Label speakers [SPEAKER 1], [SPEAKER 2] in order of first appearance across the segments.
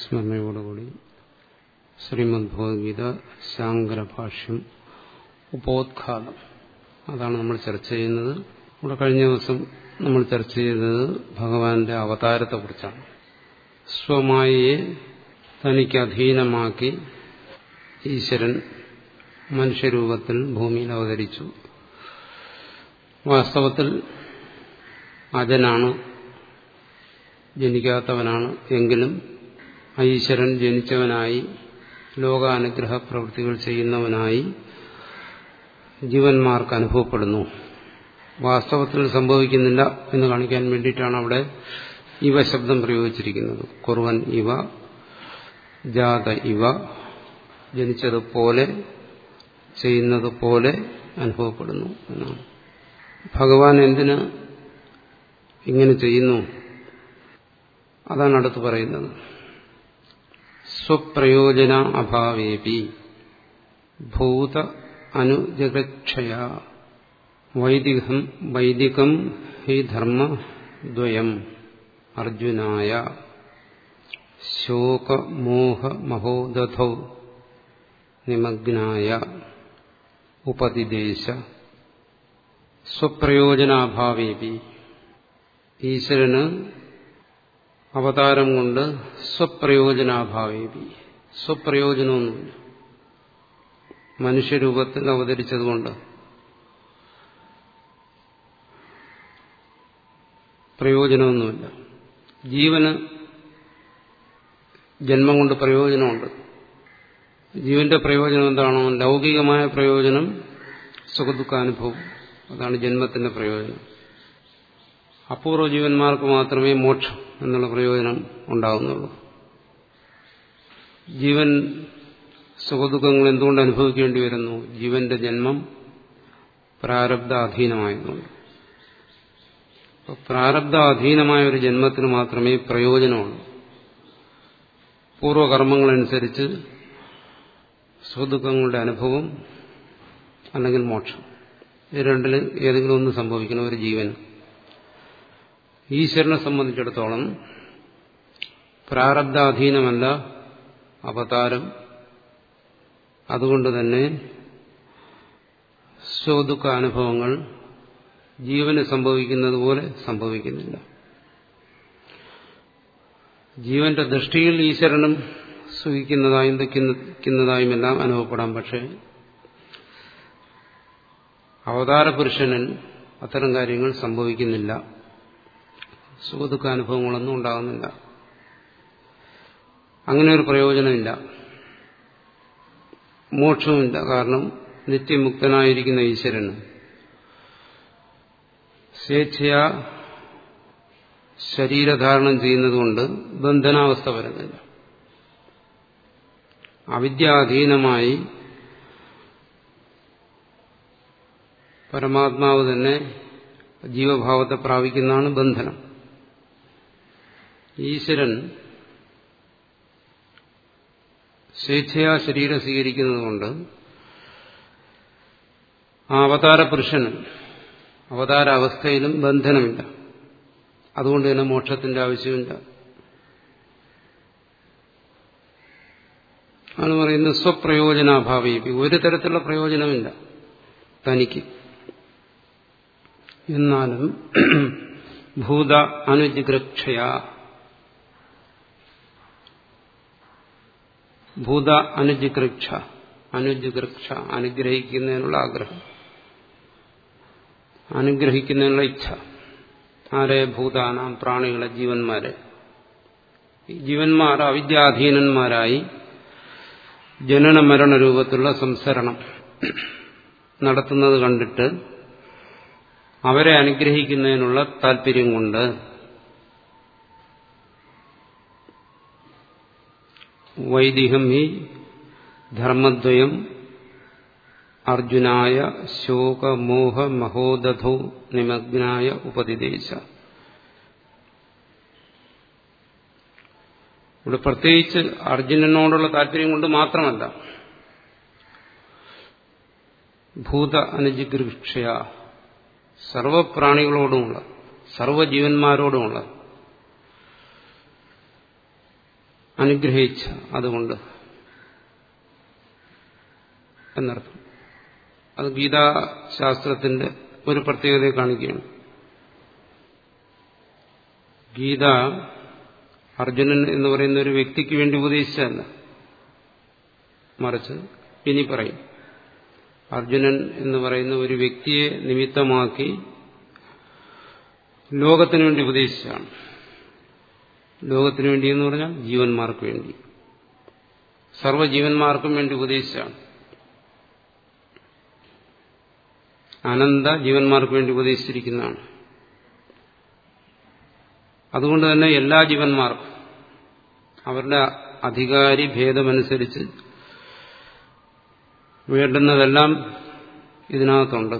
[SPEAKER 1] സ്മരണയോടുകൂടി ശ്രീമദ് ഭഗവത്ഗീത ശാങ്കരഭാഷ്യം ഉപോദ്ഘാതം അതാണ് നമ്മൾ ചർച്ച ചെയ്യുന്നത് ഇവിടെ കഴിഞ്ഞ ദിവസം നമ്മൾ ചർച്ച ചെയ്തത് ഭഗവാന്റെ അവതാരത്തെക്കുറിച്ചാണ് സ്വമായയെ തനിക്ക് അധീനമാക്കി ഈശ്വരൻ മനുഷ്യരൂപത്തിൽ ഭൂമിയിൽ അവതരിച്ചു വാസ്തവത്തിൽ അജനാണ് ജനിക്കാത്തവനാണ് എങ്കിലും ഈശ്വരൻ ജനിച്ചവനായി ലോകാനുഗ്രഹ പ്രവൃത്തികൾ ചെയ്യുന്നവനായി ജീവന്മാർക്ക് അനുഭവപ്പെടുന്നു വാസ്തവത്തിൽ സംഭവിക്കുന്നില്ല എന്ന് കാണിക്കാൻ വേണ്ടിയിട്ടാണ് അവിടെ ഇവ ശബ്ദം പ്രയോഗിച്ചിരിക്കുന്നത് കുറുവൻ ഇവ ജാത ഇവ ജനിച്ചതുപോലെ ചെയ്യുന്നത് പോലെ അനുഭവപ്പെടുന്നു എന്നാണ് ഭഗവാൻ എന്തിന് ഇങ്ങനെ ചെയ്യുന്നു അതാണ് അടുത്ത് പറയുന്നത് സ്വപ്രയോജന അഭാവേപി ഭൂത അനുജഗക്ഷയ വൈദികം വൈദികം ഹി ധർമ്മദ്വയം അർജുനായ ശോകമോഹമഹോദധൗ നിമഗ്നായ ഉപതിദേശ സ്വപ്രയോജനാഭാവേപി ഈശ്വരന് അവതാരം കൊണ്ട് സ്വപ്രയോജനാഭാവേപി സ്വപ്രയോജനമൊന്നുമില്ല മനുഷ്യരൂപത്തിൽ അവതരിച്ചതുകൊണ്ട് പ്രയോജനമൊന്നുമില്ല ജീവന് ജന്മം കൊണ്ട് പ്രയോജനമുണ്ട് ജീവന്റെ പ്രയോജനം എന്താണോ ലൗകികമായ പ്രയോജനം സുഖദുഃഖാനുഭവം അതാണ് ജന്മത്തിന്റെ പ്രയോജനം അപൂർവ ജീവന്മാർക്ക് മാത്രമേ മോക്ഷം എന്നുള്ള പ്രയോജനം ഉണ്ടാകുന്നുള്ളൂ ജീവൻ സുഖദുഃഖങ്ങൾ എന്തുകൊണ്ട് അനുഭവിക്കേണ്ടി വരുന്നു ജീവന്റെ ജന്മം പ്രാരബ്ധ അധീനമായതുകൊണ്ട് പ്രാരബ്ധ അധീനമായ ഒരു ജന്മത്തിന് മാത്രമേ പ്രയോജനമുള്ളൂ പൂർവകർമ്മങ്ങളനുസരിച്ച് സുഖദുഃഖങ്ങളുടെ അനുഭവം അല്ലെങ്കിൽ മോക്ഷം ഇത് രണ്ടിൽ ഏതെങ്കിലും ഒന്ന് സംഭവിക്കണം ഒരു ജീവൻ ഈശ്വരനെ സംബന്ധിച്ചിടത്തോളം പ്രാരബ്ധാധീനമല്ല അവതാരം അതുകൊണ്ട് തന്നെ സ്വദുഃഖ അനുഭവങ്ങൾ ജീവന് സംഭവിക്കുന്നത് പോലെ സംഭവിക്കുന്നില്ല ജീവന്റെ ദൃഷ്ടിയിൽ ഈശ്വരനും സുഖിക്കുന്നതായും ദുഃഖിക്കുന്നതായും എല്ലാം അനുഭവപ്പെടാം പക്ഷേ അവതാര പുരുഷനിൽ അത്തരം കാര്യങ്ങൾ സംഭവിക്കുന്നില്ല സുഖദുഃഖാനുഭവങ്ങളൊന്നും ഉണ്ടാകുന്നില്ല അങ്ങനെ ഒരു പ്രയോജനമില്ല മോക്ഷവുമില്ല കാരണം നിത്യമുക്തനായിരിക്കുന്ന ഈശ്വരന് സ്വേച്ഛയാ ശരീരധാരണം ചെയ്യുന്നതുകൊണ്ട് ബന്ധനാവസ്ഥ വരുന്നില്ല അവിദ്യാധീനമായി പരമാത്മാവ് തന്നെ ജീവഭാവത്തെ പ്രാപിക്കുന്നതാണ് ബന്ധനം ഈശ്വരൻ സ്വേച്ഛയാ ശരീരം സ്വീകരിക്കുന്നതുകൊണ്ട് ആ അവതാര പുരുഷന് അവതാര അവസ്ഥയിലും ബന്ധനമില്ല അതുകൊണ്ട് തന്നെ മോക്ഷത്തിന്റെ ആവശ്യമില്ല ആണ് പറയുന്നത് സ്വപ്രയോജനാഭാവി ഒരു തരത്തിലുള്ള പ്രയോജനമില്ല തനിക്ക് എന്നാലും ഭൂത അനുജിഗ്രക്ഷയ ഭൂത അനുജിഗ്രക്ഷ അനുജിഗ്രക്ഷ അനുഗ്രഹിക്കുന്നതിനുള്ള ആഗ്രഹം അനുഗ്രഹിക്കുന്നതിനുള്ള ഇച്ഛ ആരെ ഭൂതാനാം പ്രാണികളെ ജീവന്മാരെ ജീവന്മാർ അവിദ്യാധീനന്മാരായി ജനന മരണ രൂപത്തിലുള്ള സംസരണം നടത്തുന്നത് കണ്ടിട്ട് അവരെ അനുഗ്രഹിക്കുന്നതിനുള്ള താല്പര്യം കൊണ്ട് വൈദികം ഹി ധർമ്മദ്വയം അർജുനായ ശോകമോഹ മഹോദധോ നിമഗ്നായ ഉപതിദേശ ഇവിടെ പ്രത്യേകിച്ച് അർജുനനോടുള്ള താല്പര്യം കൊണ്ട് മാത്രമല്ല ഭൂത അനുജിഗൃക്ഷയ സർവപ്രാണികളോടുമുള്ള സർവജീവന്മാരോടുമുള്ള അനുഗ്രഹിച്ച അതുകൊണ്ട് എന്നർത്ഥം അത് ഗീതാശാസ്ത്രത്തിന്റെ ഒരു പ്രത്യേകതയെ കാണിക്കുകയാണ് ഗീത അർജുനൻ എന്ന് പറയുന്ന ഒരു വ്യക്തിക്ക് വേണ്ടി ഉപദേശിച്ചതല്ല മറിച്ച് ഇനി പറയും അർജുനൻ എന്ന് പറയുന്ന ഒരു വ്യക്തിയെ നിമിത്തമാക്കി ലോകത്തിനു വേണ്ടി ഉപദേശിച്ചാണ് ലോകത്തിനു വേണ്ടി എന്ന് പറഞ്ഞാൽ ജീവന്മാർക്ക് വേണ്ടി സർവ്വജീവന്മാർക്കും വേണ്ടി ഉപദേശിച്ചാണ് അനന്ത ജീവന്മാർക്ക് വേണ്ടി ഉപദേശിച്ചിരിക്കുന്നതാണ് അതുകൊണ്ട് തന്നെ എല്ലാ ജീവന്മാർക്കും അവരുടെ അധികാരി ഭേദമനുസരിച്ച് വേണ്ടുന്നതെല്ലാം ഇതിനകത്തുണ്ട്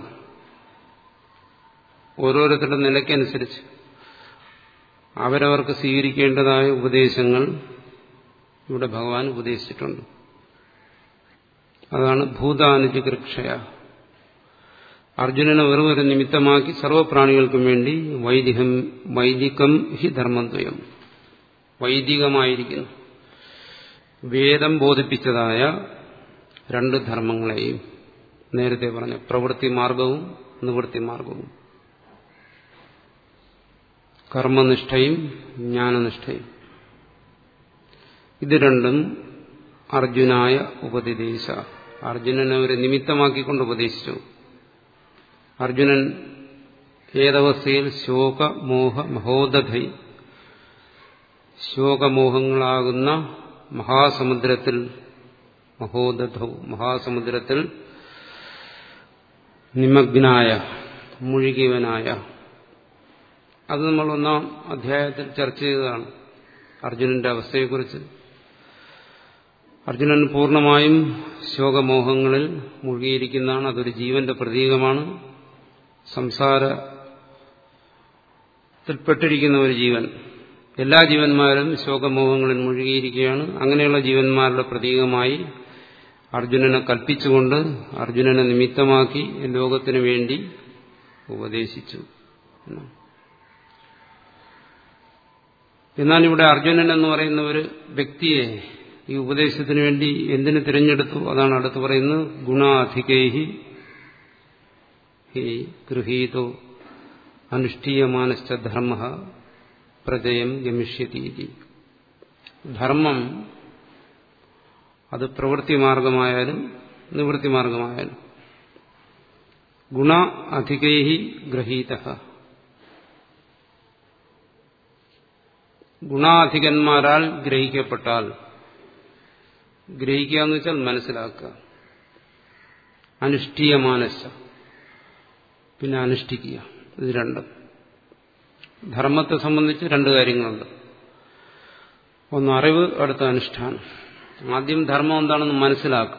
[SPEAKER 1] ഓരോരുത്തരുടെ നിലയ്ക്കനുസരിച്ച് അവരവർക്ക് സ്വീകരിക്കേണ്ടതായ ഉപദേശങ്ങൾ ഇവിടെ ഭഗവാൻ ഉപദേശിച്ചിട്ടുണ്ട് അതാണ് ഭൂതാനുജികൃക്ഷയ അർജുനനെ വെറും ഒരു നിമിത്തമാക്കി സർവപ്രാണികൾക്കും വേണ്ടി വൈദികം വൈദികം ഹി ധർമ്മദ്വയം വൈദികമായിരിക്കുന്നു വേദം ബോധിപ്പിച്ചതായ രണ്ട് ധർമ്മങ്ങളെയും നേരത്തെ പറഞ്ഞ പ്രവൃത്തി മാർഗവും നിവൃത്തി മാർഗവും കർമ്മനിഷ്ഠയും ജ്ഞാനനിഷ്ഠയും ഇത് രണ്ടും അർജുനായ ഉപദേശ അർജുനനെ ഒരു നിമിത്തമാക്കിക്കൊണ്ട് ഉപദേശിച്ചു അർജുനൻ ഏതവസ്ഥയിൽ ശോക മോഹ മഹോദധൈ ശോകമോഹങ്ങളാകുന്ന മഹാസമുദ്രത്തിൽ മഹോദധൗ മഹാസമുദ്രത്തിൽ നിമഗ്നായ മുഴുകിയവനായ അത് നമ്മൾ ഒന്നാം അധ്യായത്തിൽ ചർച്ച ചെയ്തതാണ് അർജുനന്റെ അവസ്ഥയെക്കുറിച്ച് അർജുനൻ പൂർണ്ണമായും ശോകമോഹങ്ങളിൽ മുഴുകിയിരിക്കുന്നതാണ് അതൊരു ജീവന്റെ പ്രതീകമാണ് സംസാരത്തിൽപ്പെട്ടിരിക്കുന്ന ഒരു ജീവൻ എല്ലാ ജീവന്മാരും ശോകമോഹങ്ങളിൽ മുഴുകിയിരിക്കുകയാണ് അങ്ങനെയുള്ള ജീവന്മാരുടെ പ്രതീകമായി അർജുനനെ കൽപ്പിച്ചുകൊണ്ട് അർജുനനെ നിമിത്തമാക്കി ലോകത്തിനു വേണ്ടി ഉപദേശിച്ചു എന്നാൽ ഇവിടെ അർജുനൻ എന്ന് പറയുന്ന ഒരു വ്യക്തിയെ ഈ ഉപദേശത്തിന് വേണ്ടി എന്തിനു തിരഞ്ഞെടുത്തു അതാണ് അടുത്ത് പറയുന്നത് ഗുണാധികൈഹി ഹി ഗൃഹീതോ അനുഷ്ഠീയമാനശ്ച ധർമ്മ പ്രജയം ഗമിഷ്യതീതി ധർമ്മം അത് പ്രവൃത്തി മാർഗമായാലും നിവൃത്തി മാർഗമായാലും ഗുണ അധികൈഹി ഗ്രഹീത ഗുണാധികന്മാരാൽ ഗ്രഹിക്കപ്പെട്ടാൽ ഗ്രഹിക്കുക എന്ന് വെച്ചാൽ മനസ്സിലാക്കുക അനുഷ്ഠീയമാനശ പിന്നെ അനുഷ്ഠിക്കുക ഇത് രണ്ടും ധർമ്മത്തെ സംബന്ധിച്ച് രണ്ട് കാര്യങ്ങളുണ്ട് ഒന്ന് അറിവ് അടുത്ത അനുഷ്ഠാനം ആദ്യം ധർമ്മം എന്താണെന്ന് മനസ്സിലാക്കുക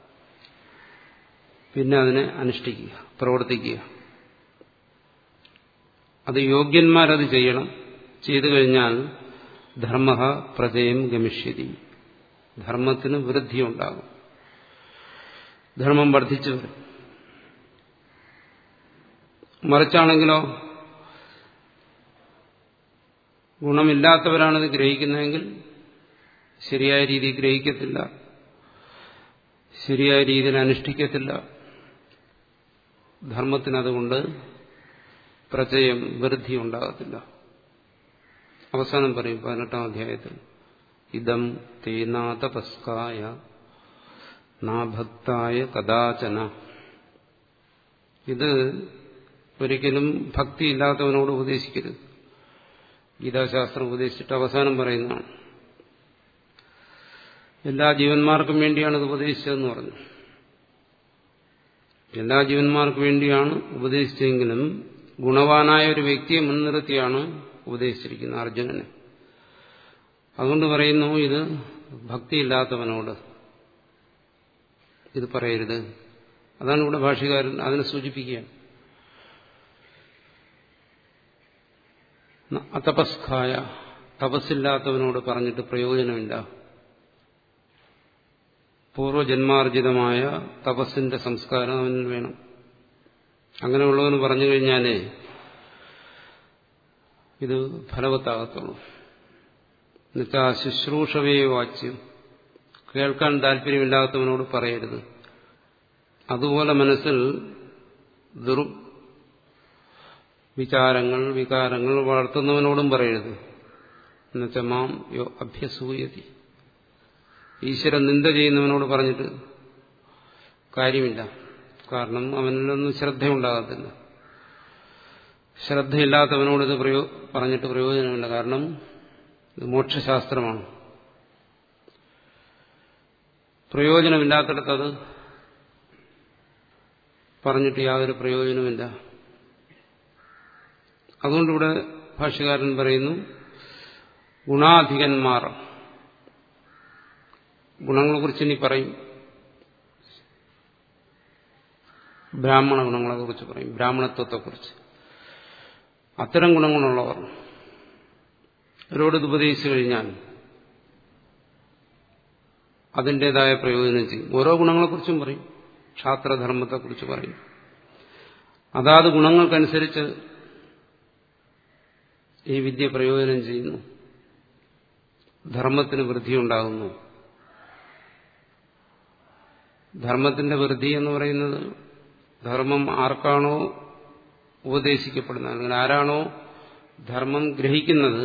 [SPEAKER 1] പിന്നെ അതിനെ അനുഷ്ഠിക്കുക പ്രവർത്തിക്കുക അത് യോഗ്യന്മാരത് ചെയ്യണം ചെയ്തു കഴിഞ്ഞാൽ ധർമ്മ പ്രജയം ഗമിഷ്യതി ധർമ്മത്തിന് വൃദ്ധിയുണ്ടാകും ധർമ്മം വർദ്ധിച്ചു വരും മറിച്ചാണെങ്കിലോ ഗുണമില്ലാത്തവരാണിത് ഗ്രഹിക്കുന്നതെങ്കിൽ ശരിയായ രീതിയിൽ ഗ്രഹിക്കത്തില്ല ശരിയായ രീതിയിൽ അനുഷ്ഠിക്കത്തില്ല ധർമ്മത്തിനതുകൊണ്ട് പ്രചയം വൃദ്ധി ഉണ്ടാകത്തില്ല അവസാനം പറയും പതിനെട്ടാം അധ്യായത്തിൽ ഇതം തേനാതപസ്കായ നാഭക്തായ കഥാചന ഇത് ഒരിക്കലും ഭക്തിയില്ലാത്തവനോട് ഉപദേശിക്കരുത് ഗീതാശാസ്ത്രം ഉപദേശിച്ചിട്ട് അവസാനം പറയുന്നതാണ് എല്ലാ ജീവന്മാർക്കും വേണ്ടിയാണ് ഇത് ഉപദേശിച്ചതെന്ന് പറഞ്ഞു എല്ലാ ജീവന്മാർക്കും വേണ്ടിയാണ് ഉപദേശിച്ചെങ്കിലും ഗുണവാനായ ഒരു വ്യക്തിയെ മുൻനിർത്തിയാണ് ഉപദേശിച്ചിരിക്കുന്നത് അർജുനനെ അതുകൊണ്ട് പറയുന്നു ഇത് ഭക്തിയില്ലാത്തവനോട് ഇത് പറയരുത് അതാണ് ഇവിടെ ഭാഷകാരൻ അതിനെ സൂചിപ്പിക്കുക അതപസ്കായ തപസ്സില്ലാത്തവനോട് പറഞ്ഞിട്ട് പ്രയോജനമില്ല പൂർവജന്മാർജിതമായ തപസ്സിന്റെ സംസ്കാരം അവനിൽ വേണം അങ്ങനെയുള്ളവന് പറഞ്ഞു കഴിഞ്ഞാലേ ഇത് ഫലവത്താകത്തുള്ളൂ എന്നുവെച്ചാൽ ശുശ്രൂഷവേ വാച്യം കേൾക്കാൻ താല്പര്യമില്ലാത്തവനോട് പറയരുത് അതുപോലെ മനസ്സിൽ ദുർ വിചാരങ്ങൾ വികാരങ്ങൾ വളർത്തുന്നവനോടും പറയരുത് എന്നുവെച്ചാൽ മാം യോ അഭ്യസൂയതി ഈശ്വരൻ നിന്ദ ചെയ്യുന്നവനോട് പറഞ്ഞിട്ട് കാര്യമില്ല കാരണം അവനിലൊന്നും ശ്രദ്ധയുണ്ടാകത്തില്ല ശ്രദ്ധയില്ലാത്തവനോട് ഇത് പ്രയോ പറഞ്ഞിട്ട് പ്രയോജനമില്ല കാരണം ഇത് മോക്ഷശാസ്ത്രമാണ് പ്രയോജനമില്ലാത്തിടത്ത് അത് പറഞ്ഞിട്ട് യാതൊരു പ്രയോജനമില്ല അതുകൊണ്ടിവിടെ ഭാഷ്യകാരൻ പറയുന്നു ഗുണാധികന്മാർ ഗുണങ്ങളെക്കുറിച്ച് ഇനി പറയും ബ്രാഹ്മണ ഗുണങ്ങളെക്കുറിച്ച് പറയും ബ്രാഹ്മണത്വത്തെക്കുറിച്ച് അത്തരം ഗുണങ്ങളുള്ളവർ അവരോട് ഇത് ഉപദേശിച്ചു കഴിഞ്ഞാൽ അതിൻ്റെതായ പ്രയോജനം ചെയ്യും ഓരോ ഗുണങ്ങളെക്കുറിച്ചും പറയും ക്ഷാത്രധർമ്മത്തെക്കുറിച്ച് പറയും അതാത് ഗുണങ്ങൾക്കനുസരിച്ച് ഈ വിദ്യ പ്രയോജനം ചെയ്യുന്നു ധർമ്മത്തിന് വൃദ്ധിയുണ്ടാകുന്നു ധർമ്മത്തിന്റെ വൃദ്ധി എന്ന് പറയുന്നത് ധർമ്മം ആർക്കാണോ ഉപദേശിക്കപ്പെടുന്നത് അല്ലെങ്കിൽ ആരാണോ ധർമ്മം ഗ്രഹിക്കുന്നത്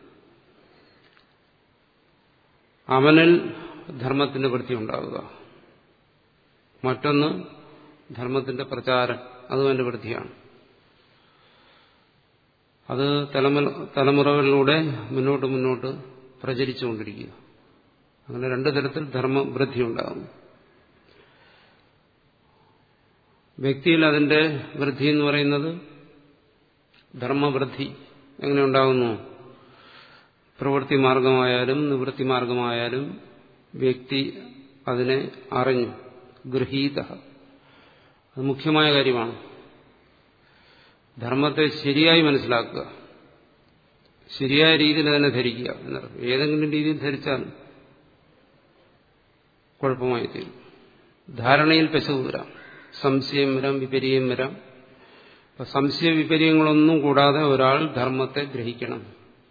[SPEAKER 1] അവനിൽ ധർമ്മത്തിന്റെ വൃത്തി ഉണ്ടാവുക മറ്റൊന്ന് ധർമ്മത്തിന്റെ പ്രചാരം അതും അതിന്റെ വൃത്തിയാണ് അത് തലമുറ തലമുറകളിലൂടെ മുന്നോട്ട് മുന്നോട്ട് പ്രചരിച്ചുകൊണ്ടിരിക്കുക അങ്ങനെ രണ്ടു തരത്തിൽ ധർമ്മവൃദ്ധി ഉണ്ടാകുന്നു വ്യക്തിയിൽ അതിന്റെ വൃദ്ധി എന്ന് പറയുന്നത് ധർമ്മവൃദ്ധി എങ്ങനെ ഉണ്ടാകുന്നു പ്രവൃത്തി മാർഗമായാലും നിവൃത്തി മാർഗമായാലും വ്യക്തി അതിനെ അറിഞ്ഞു ഗൃഹീത അത് മുഖ്യമായ കാര്യമാണ് ധർമ്മത്തെ ശരിയായി മനസ്സിലാക്കുക ശരിയായ രീതിയിൽ തന്നെ ധരിക്കുക എന്നർത്ഥം ഏതെങ്കിലും രീതിയിൽ ധരിച്ചാൽ കുഴപ്പമായി തീരും ധാരണയിൽ പെശക് വരാം സംശയം വരാം വിപര്യം വരാം അപ്പൊ സംശയ വിപര്യങ്ങളൊന്നും കൂടാതെ ഒരാൾ ധർമ്മത്തെ ഗ്രഹിക്കണം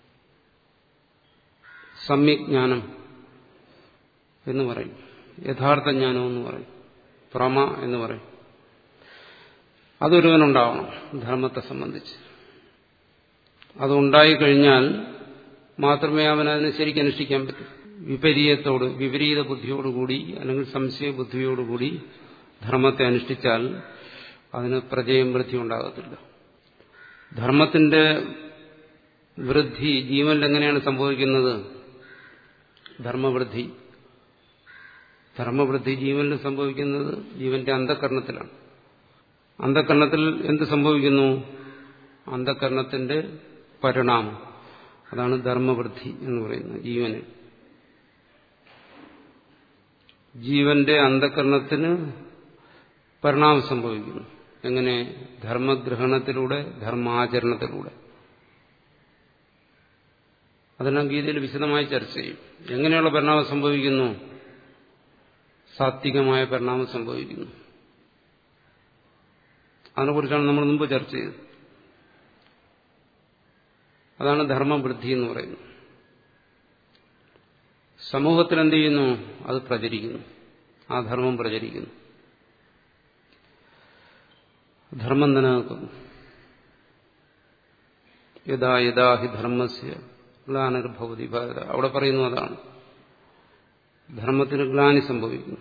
[SPEAKER 1] സമ്യജ്ഞാനം എന്ന് പറയും യഥാർത്ഥ ജ്ഞാനം എന്ന് പറയും പ്രമ എന്ന് പറയും അതൊരുവനുണ്ടാവണം ധർമ്മത്തെ സംബന്ധിച്ച് അതുണ്ടായിക്കഴിഞ്ഞാൽ മാത്രമേ അവൻ അതിനെ ശരിക്കും അനുഷ്ഠിക്കാൻ പറ്റൂ വിപരീതത്തോട് വിപരീത ബുദ്ധിയോടുകൂടി അല്ലെങ്കിൽ സംശയ ബുദ്ധിയോടുകൂടി ധർമ്മത്തെ അനുഷ്ഠിച്ചാൽ അതിന് പ്രജയം വൃദ്ധി ഉണ്ടാകത്തില്ല ധർമ്മത്തിന്റെ വൃദ്ധി ജീവനിൽ എങ്ങനെയാണ് സംഭവിക്കുന്നത് ധർമ്മവൃദ്ധി ധർമ്മവൃദ്ധി ജീവനിൽ സംഭവിക്കുന്നത് ജീവന്റെ അന്ധകരണത്തിലാണ് അന്ധകരണത്തിൽ എന്ത് സംഭവിക്കുന്നു അന്ധകരണത്തിന്റെ പരിണാമം അതാണ് ധർമ്മവൃദ്ധി എന്ന് പറയുന്നത് ജീവന് ജീവന്റെ അന്ധകരണത്തിന് പരിണാമം സംഭവിക്കുന്നു എങ്ങനെ ധർമ്മഗ്രഹണത്തിലൂടെ ധർമാചരണത്തിലൂടെ അതെല്ലാം ഗീതയിൽ വിശദമായി ചർച്ച ചെയ്യും എങ്ങനെയുള്ള പരിണാമം സംഭവിക്കുന്നു സാത്വികമായ പരിണാമം സംഭവിക്കുന്നു അതിനെക്കുറിച്ചാണ് നമ്മൾ മുമ്പ് ചർച്ച ചെയ്തത് അതാണ് ധർമ്മവൃദ്ധി എന്ന് പറയുന്നത് സമൂഹത്തിൽ എന്ത് ചെയ്യുന്നു അത് പ്രചരിക്കുന്നു ആ ധർമ്മം പ്രചരിക്കുന്നു ധർമ്മം നിലനിൽക്കുന്നു യഥാ യഥാ ഹി ധർമ്മസ്യ ഗ്ലാനിർഭവതി ഭാരത അവിടെ പറയുന്നു അതാണ് ധർമ്മത്തിന് ഗ്ലാനി സംഭവിക്കുന്നു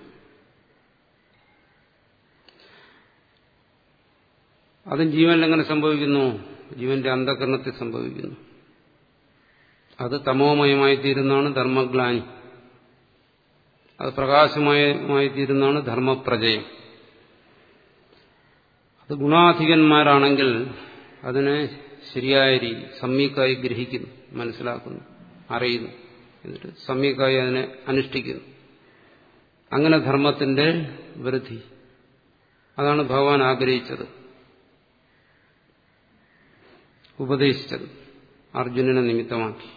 [SPEAKER 1] അതും ജീവനിൽ എങ്ങനെ സംഭവിക്കുന്നു ജീവന്റെ അന്ധകരണത്തിൽ സംഭവിക്കുന്നു അത് തമോമയമായി തീരുന്നതാണ് ധർമ്മഗ്ലാനി അത് പ്രകാശമയമായി തീരുന്നതാണ് ധർമ്മപ്രജയം അത് ഗുണാധികന്മാരാണെങ്കിൽ അതിനെ ശരിയായ രീതി സമ്യക്കായി ഗ്രഹിക്കുന്നു മനസ്സിലാക്കുന്നു അറിയുന്നു എന്നിട്ട് സമ്യക്കായി അതിനെ അനുഷ്ഠിക്കുന്നു അങ്ങനെ ധർമ്മത്തിന്റെ വൃദ്ധി അതാണ് ഭഗവാൻ ആഗ്രഹിച്ചത് ഉപദേശിച്ചത് അർജുനനെ നിമിത്തമാക്കി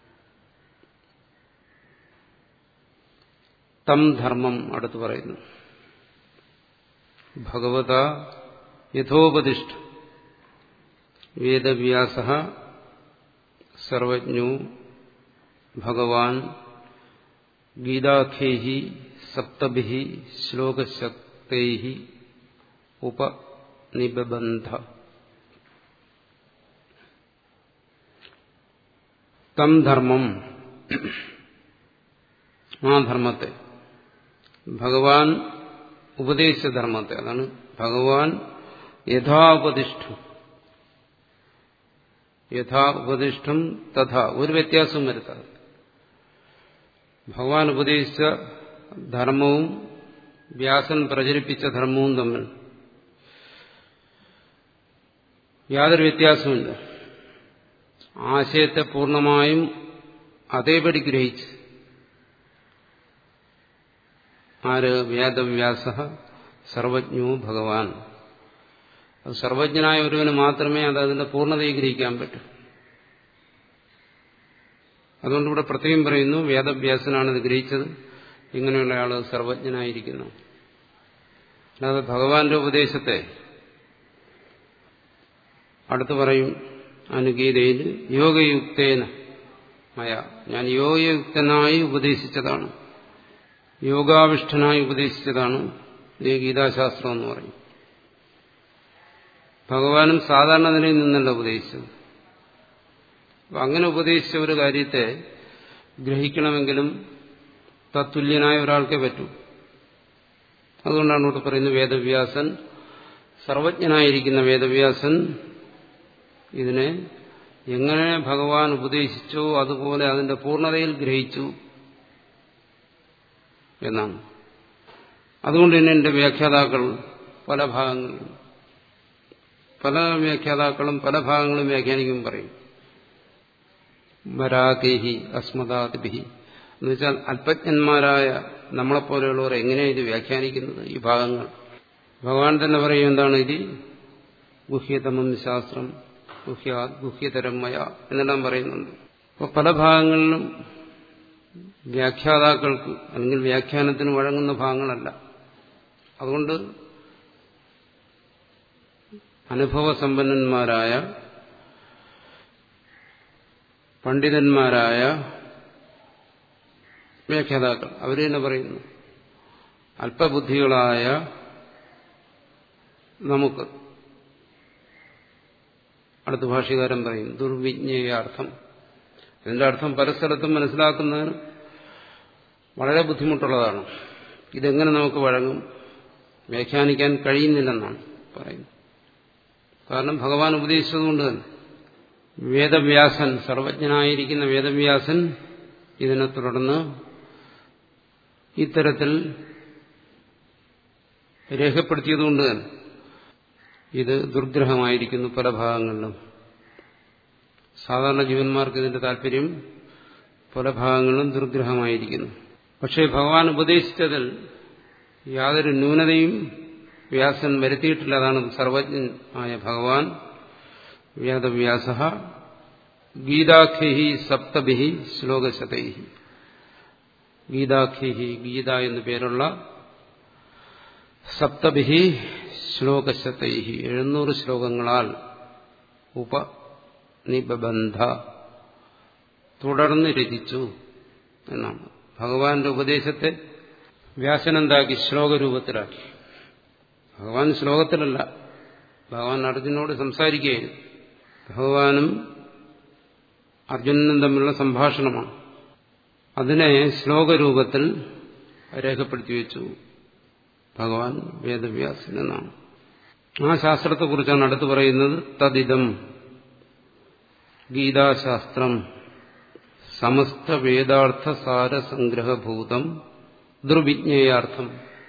[SPEAKER 1] തം ധർമ്മം അടുത്ത് പറയുന്നു ഭഗവത യഥോപദിഷ്ട വേദവ്യാസ സർവജ്ഞോ ഭഗവാൻ ഗീതാഖ്യൈ സപ്തഭി ശ്ലോകശക്തൈ ഉപനിബന്ധ തം ധർമ്മം ആ ധർമ്മത്തെ ഭഗവാൻ ഉപദേശിച്ച ധർമ്മത്തെ അതാണ് ഭഗവാൻ യഥാ ഉപദിഷ്ടം യഥാ ഉപദിഷ്ടം തഥാ ഒരു വ്യത്യാസവും വരുത്താതെ ഭഗവാൻ ഉപദേശിച്ച ധർമ്മവും വ്യാസൻ പ്രചരിപ്പിച്ച ധർമ്മവും തമ്മിൽ യാതൊരു വ്യത്യാസവുമില്ല ആശയത്തെ പൂർണ്ണമായും അതേപടി ഗ്രഹിച്ച് ആര് വേദവ്യാസ സർവജ്ഞോ ഭഗവാൻ അത് സർവജ്ഞനായ ഒരുവന് മാത്രമേ അത് അതിന്റെ പൂർണ്ണതയെ ഗ്രഹിക്കാൻ പറ്റൂ അതുകൊണ്ട് ഇവിടെ പ്രത്യേകം പറയുന്നു വേദവ്യാസനാണ് ഇത് ഗ്രഹിച്ചത് ഇങ്ങനെയുള്ള ആള് സർവജ്ഞനായിരിക്കുന്നു അല്ലാതെ ഭഗവാന്റെ ഉപദേശത്തെ അടുത്ത് പറയും അനുഗീതയിൽ യോഗയുക്തേന മയ ഞാൻ യോഗയുക്തനായി ഉപദേശിച്ചതാണ് യോഗാവിഷ്ടനായി ഉപദേശിച്ചതാണ് ഈ ഗീതാശാസ്ത്രം എന്ന് പറയും ഭഗവാനും സാധാരണ നിലയിൽ നിന്നല്ല ഉപദേശിച്ചത് അപ്പൊ അങ്ങനെ ഉപദേശിച്ച ഒരു കാര്യത്തെ ഗ്രഹിക്കണമെങ്കിലും തത്തുല്യനായ ഒരാൾക്കേ പറ്റൂ അതുകൊണ്ടാണ് ഇവിടെ പറയുന്നത് വേദവ്യാസൻ സർവജ്ഞനായിരിക്കുന്ന വേദവ്യാസൻ ഇതിനെ എങ്ങനെ ഭഗവാൻ ഉപദേശിച്ചോ അതുപോലെ അതിന്റെ പൂർണ്ണതയിൽ ഗ്രഹിച്ചു എന്നാണ് അതുകൊണ്ട് തന്നെ എന്റെ വ്യാഖ്യാതാക്കൾ പല ഭാഗങ്ങളിലും പല വ്യാഖ്യാതാക്കളും പല ഭാഗങ്ങളും വ്യാഖ്യാനിക്കും പറയും വരാകേഹി അസ്മദാതിഭി എന്ന് വെച്ചാൽ അല്പജ്ഞന്മാരായ നമ്മളെപ്പോലെയുള്ളവർ എങ്ങനെയാണ് ഇത് വ്യാഖ്യാനിക്കുന്നത് ഈ ഭാഗങ്ങൾ ഭഗവാൻ തന്നെ പറയും എന്താണ് ഇത് ഗുഹ്യതമം ശാസ്ത്രം ഗുഹ്യ ഗുഹ്യതരം മയ എന്നെല്ലാം പറയുന്നുണ്ട് അപ്പോൾ പല ഭാഗങ്ങളിലും വ്യാഖ്യാതാക്കൾക്ക് അല്ലെങ്കിൽ വ്യാഖ്യാനത്തിന് വഴങ്ങുന്ന ഭാഗങ്ങളല്ല അതുകൊണ്ട് അനുഭവസമ്പന്നന്മാരായ പണ്ഡിതന്മാരായ വ്യാഖ്യാതാക്കൾ അവർ തന്നെ പറയുന്നു അല്പബുദ്ധികളായ നമുക്ക് അടുത്ത ഭാഷകാരൻ പറയും ദുർവിജ്ഞേയാർത്ഥം ഇതിന്റെ അർത്ഥം പല സ്ഥലത്തും മനസ്സിലാക്കുന്നതിന് വളരെ ബുദ്ധിമുട്ടുള്ളതാണ് ഇതെങ്ങനെ നമുക്ക് വഴങ്ങും വ്യാഖ്യാനിക്കാൻ കഴിയുന്നില്ലെന്നാണ് പറയുന്നത് കാരണം ഭഗവാൻ ഉപദേശിച്ചതുകൊണ്ട് തന്നെ വേദവ്യാസൻ സർവജ്ഞനായിരിക്കുന്ന വേദവ്യാസൻ ഇതിനെ തുടർന്ന് ഇത്തരത്തിൽ രേഖപ്പെടുത്തിയതുകൊണ്ട് തന്നെ ഇത് ദുർഗ്രഹമായിരിക്കുന്നു പല ഭാഗങ്ങളിലും സാധാരണ ജീവന്മാർക്ക് ഇതിന്റെ താല്പര്യം പല ഭാഗങ്ങളിലും ദുർഗ്രഹമായിരിക്കുന്നു പക്ഷേ ഭഗവാൻ ഉപദേശിച്ചതിൽ യാതൊരു ന്യൂനതയും വ്യാസൻ വരുത്തിയിട്ടില്ല അതാണ് സർവജ്ഞനായ ഭഗവാൻ വേദവ്യാസ ഗീതാഖ്യഹി സപ്തഭി ശ്ലോകശതൈ ഗീതാഖ്യഹി ഗീത എന്നു പേരുള്ള സപ്തഭി ശ്ലോകശതൈ എഴുന്നൂറ് ശ്ലോകങ്ങളാൽ ഉപനിബന്ധ തുടർന്ന് രചിച്ചു എന്നാണ് ഭഗവാന്റെ ഉപദേശത്തെ വ്യാസനെന്താക്കി ശ്ലോകരൂപത്തിലാക്കി ഭഗവാൻ ശ്ലോകത്തിലല്ല ഭഗവാൻ അർജുനോട് സംസാരിക്കുകയായിരുന്നു ഭഗവാനും അർജുനനും തമ്മിലുള്ള സംഭാഷണമാണ് അതിനെ ശ്ലോകരൂപത്തിൽ രേഖപ്പെടുത്തി വെച്ചു ഭഗവാൻ വേദവ്യാസൻ എന്നാണ് ആ ശാസ്ത്രത്തെക്കുറിച്ചാണ് അടുത്ത് പറയുന്നത് തദിതം ഗീതാശാസ്ത്രം സമസ്ത വേദാർത്ഥ സാരസംഗ്രഹഭൂതം ദുർവിജ്ഞേയാർത്ഥം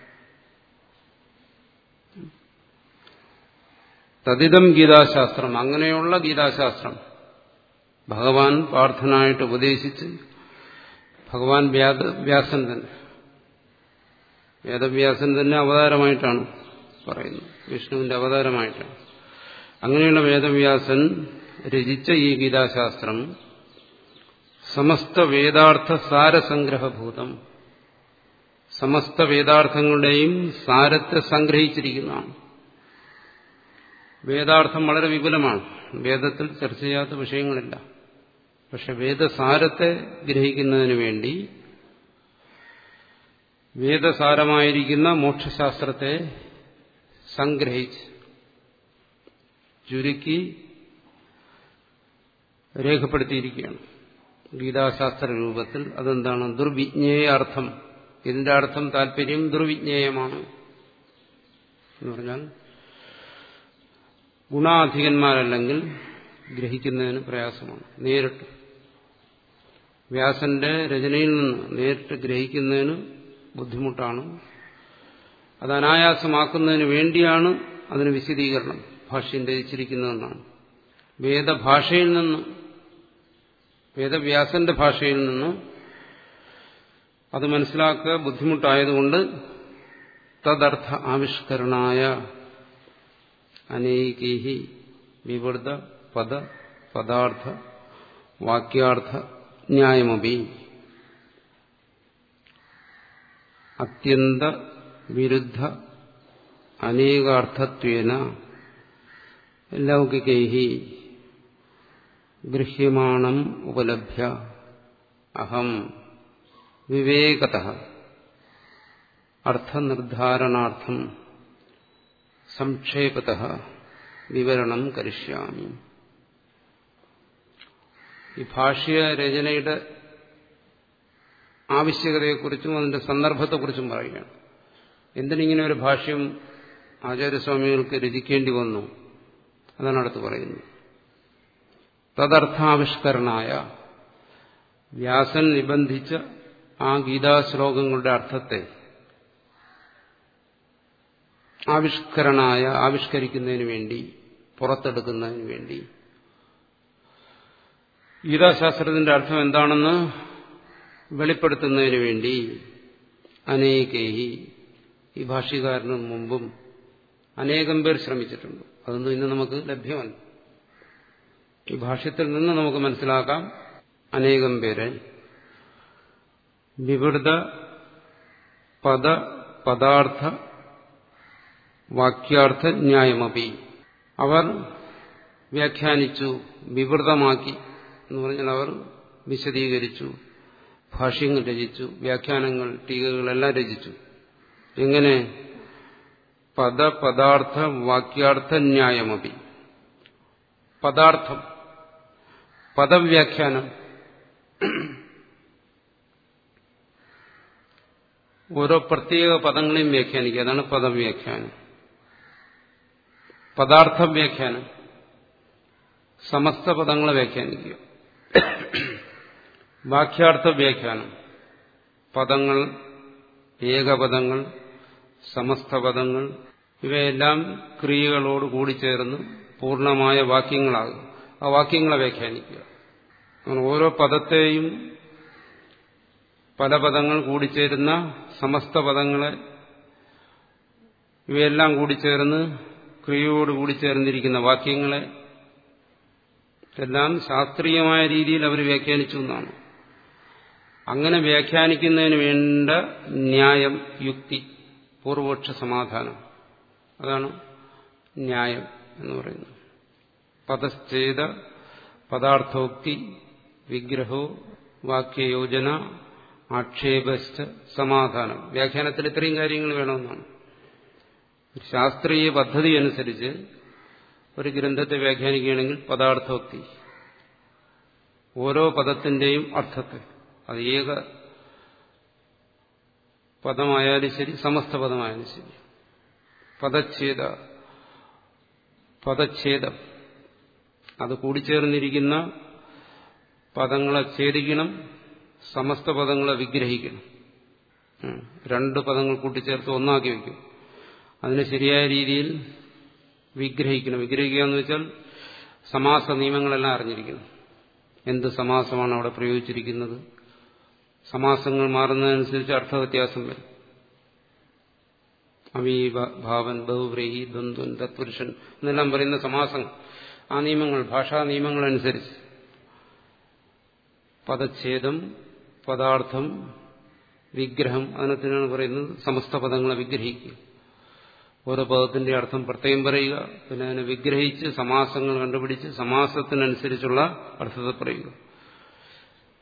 [SPEAKER 1] തദിതം ഗീതാശാസ്ത്രം അങ്ങനെയുള്ള ഗീതാശാസ്ത്രം ഭഗവാൻ പാർത്ഥനായിട്ട് ഉപദേശിച്ച് ഭഗവാൻ വ്യാസൻ തന്നെ വേദവ്യാസൻ തന്നെ അവതാരമായിട്ടാണ് പറയുന്നത് വിഷ്ണുവിന്റെ അവതാരമായിട്ടാണ് അങ്ങനെയുള്ള വേദവ്യാസൻ രചിച്ച ഈ ഗീതാശാസ്ത്രം സമസ്ത വേദാർത്ഥ സാരസംഗ്രഹഭൂതം സമസ്ത വേദാർത്ഥങ്ങളുടെയും സാരത്തെ സംഗ്രഹിച്ചിരിക്കുന്നതാണ് വേദാർത്ഥം വളരെ വിപുലമാണ് വേദത്തിൽ ചർച്ച ചെയ്യാത്ത വിഷയങ്ങളില്ല പക്ഷെ വേദസാരത്തെ ഗ്രഹിക്കുന്നതിന് വേണ്ടി വേദസാരമായിരിക്കുന്ന മോക്ഷശാസ്ത്രത്തെ സംഗ്രഹിച്ച് ചുരുക്കി രേഖപ്പെടുത്തിയിരിക്കുകയാണ് ഗീതാശാസ്ത്ര രൂപത്തിൽ അതെന്താണ് ദുർവിജ്ഞേയ അർത്ഥം ഇതിന്റെ അർത്ഥം താല്പര്യം ദുർവിജ്ഞേയമാണ് എന്ന് പറഞ്ഞാൽ ഗുണാധികന്മാരല്ലെങ്കിൽ ഗ്രഹിക്കുന്നതിന് പ്രയാസമാണ് നേരിട്ട് വ്യാസന്റെ രചനയിൽ നിന്ന് നേരിട്ട് ഗ്രഹിക്കുന്നതിന് ബുദ്ധിമുട്ടാണ് അത് അനായാസമാക്കുന്നതിന് വേണ്ടിയാണ് അതിന് വിശദീകരണം ഭാഷ്യം രചിച്ചിരിക്കുന്നതെന്നാണ് വേദഭാഷയിൽ നിന്ന് വേദവ്യാസന്റെ ഭാഷയിൽ നിന്ന് അത് മനസ്സിലാക്കുക ബുദ്ധിമുട്ടായതുകൊണ്ട് തദർത്ഥ ആവിഷ്കരണായ അനേകീഹി വിവൃത പദ പദാർത്ഥ വാക്യാർത്ഥ ന്യായമപി അത്യന്ത വിരുദ്ധ അനേകാർത്ഥത്വേന ലൗകികൈ ഗൃഹ്യമാണം ഉപലഭ്യ അഹം വിവേകത അർത്ഥനിർദ്ധാരണാർത്ഥം സംക്ഷേപത വിവരണം കരിഷ്യാമി ഈ ഭാഷ്യ രചനയുടെ ആവശ്യകതയെക്കുറിച്ചും അതിന്റെ സന്ദർഭത്തെക്കുറിച്ചും പറയുകയാണ് എന്തിനിങ്ങനെ ഒരു ഭാഷ്യം ആചാര്യസ്വാമികൾക്ക് രചിക്കേണ്ടി വന്നു അതാണ് അടുത്ത് പറയുന്നത് തദർത്ഥാവിഷ്കരണായ വ്യാസൻ നിബന്ധിച്ച ആ ഗീതാശ്ലോകങ്ങളുടെ അർത്ഥത്തെ ആവിഷ്കരണായ ആവിഷ്കരിക്കുന്നതിന് വേണ്ടി പുറത്തെടുക്കുന്നതിന് വേണ്ടി ഗീതാശാസ്ത്രത്തിന്റെ അർത്ഥം എന്താണെന്ന് വെളിപ്പെടുത്തുന്നതിന് വേണ്ടി അനേകേഹി ഈ ഭാഷ്യകാരന് മുമ്പും അനേകം പേർ ശ്രമിച്ചിട്ടുണ്ട് അതൊന്നും ഇന്ന് നമുക്ക് ലഭ്യമല്ല ഈ ഭാഷ്യത്തിൽ നിന്ന് നമുക്ക് മനസ്സിലാക്കാം അനേകം പേരെ വിവൃത പദ പദാർത്ഥ വാക്യാർത്ഥ ന്യായമപി അവർ വ്യാഖ്യാനിച്ചു വിവൃതമാക്കി എന്ന് പറഞ്ഞാൽ അവർ വിശദീകരിച്ചു ഭാഷ്യങ്ങൾ രചിച്ചു വ്യാഖ്യാനങ്ങൾ ടീകകളെല്ലാം രചിച്ചു എങ്ങനെ പദ പദാർത്ഥ വാക്യാർത്ഥ ന്യായമപി പദാർത്ഥം പദവ്യാഖ്യാനം ഓരോ പ്രത്യേക പദങ്ങളെയും വ്യാഖ്യാനിക്കുക അതാണ് പദവ്യാഖ്യാനം പദാർത്ഥ വ്യാഖ്യാനം സമസ്ത പദങ്ങളെ വ്യാഖ്യാനിക്കുക വാക്യാർത്ഥ വ്യാഖ്യാനം പദങ്ങൾ ഏകപദങ്ങൾ സമസ്ത പദങ്ങൾ ഇവയെല്ലാം ക്രിയകളോട് കൂടിച്ചേർന്ന് പൂർണ്ണമായ വാക്യങ്ങളാകും ആ വാക്യങ്ങളെ വ്യാഖ്യാനിക്കുക അങ്ങനെ ഓരോ പദത്തെയും പല പദങ്ങൾ കൂടിച്ചേരുന്ന സമസ്ത പദങ്ങളെ ഇവയെല്ലാം കൂടിച്ചേർന്ന് ക്രിയയോട് കൂടിച്ചേർന്നിരിക്കുന്ന വാക്യങ്ങളെ എല്ലാം ശാസ്ത്രീയമായ രീതിയിൽ അവർ വ്യാഖ്യാനിച്ചു എന്നാണ് അങ്ങനെ വ്യാഖ്യാനിക്കുന്നതിന് വേണ്ട ന്യായം യുക്തി പൂർവപക്ഷ സമാധാനം അതാണ് ന്യായം എന്ന് പറയുന്നത് പദശ്ചേത പദാർത്ഥോക്തി വിഗ്രഹോ വാക്യയോജന ആക്ഷേപശ്ച സമാധാനം വ്യാഖ്യാനത്തിൽ ഇത്രയും കാര്യങ്ങൾ വേണമെന്നാണ് ശാസ്ത്രീയ പദ്ധതി അനുസരിച്ച് ഒരു ഗ്രന്ഥത്തെ വ്യാഖ്യാനിക്കുകയാണെങ്കിൽ പദാർത്ഥോക്തി ഓരോ പദത്തിന്റെയും അർത്ഥത്തെ അത് ഏക പദമായാലും ശരി സമസ്ത പദമായാലും ശരി പദച്ഛേദ പദച്ഛേദം അത് കൂടിച്ചേർന്നിരിക്കുന്ന പദങ്ങളെ ഛേദിക്കണം സമസ്ത പദങ്ങളെ വിഗ്രഹിക്കണം രണ്ട് പദങ്ങൾ കൂട്ടിച്ചേർത്ത് ഒന്നാക്കി വയ്ക്കും അതിന് ശരിയായ രീതിയിൽ വിഗ്രഹിക്കണം വിഗ്രഹിക്കുക എന്ന് വെച്ചാൽ സമാസ നിയമങ്ങളെല്ലാം അറിഞ്ഞിരിക്കണം എന്ത് സമാസമാണ് അവിടെ പ്രയോഗിച്ചിരിക്കുന്നത് സമാസങ്ങൾ മാറുന്നതനുസരിച്ച് അർത്ഥവ്യത്യാസം വരും അമീബ ഭാവൻ ബഹുബ്രീഹി ദ്വന്ദ്വൻ തത്പുരുഷൻ എന്നെല്ലാം പറയുന്ന സമാസങ്ങൾ ആ നിയമങ്ങൾ ഭാഷാ നിയമങ്ങളനുസരിച്ച് പദച്ഛേദം പദാർത്ഥം വിഗ്രഹം അതിനത്തിനാണ് പറയുന്നത് സമസ്ത പദങ്ങളെ വിഗ്രഹിക്കുക ഓരോ പദത്തിന്റെ അർത്ഥം പ്രത്യേകം പറയുക പിന്നെ അതിനെ വിഗ്രഹിച്ച് സമാസങ്ങൾ കണ്ടുപിടിച്ച് സമാസത്തിനനുസരിച്ചുള്ള അർത്ഥത്തെ പറയുക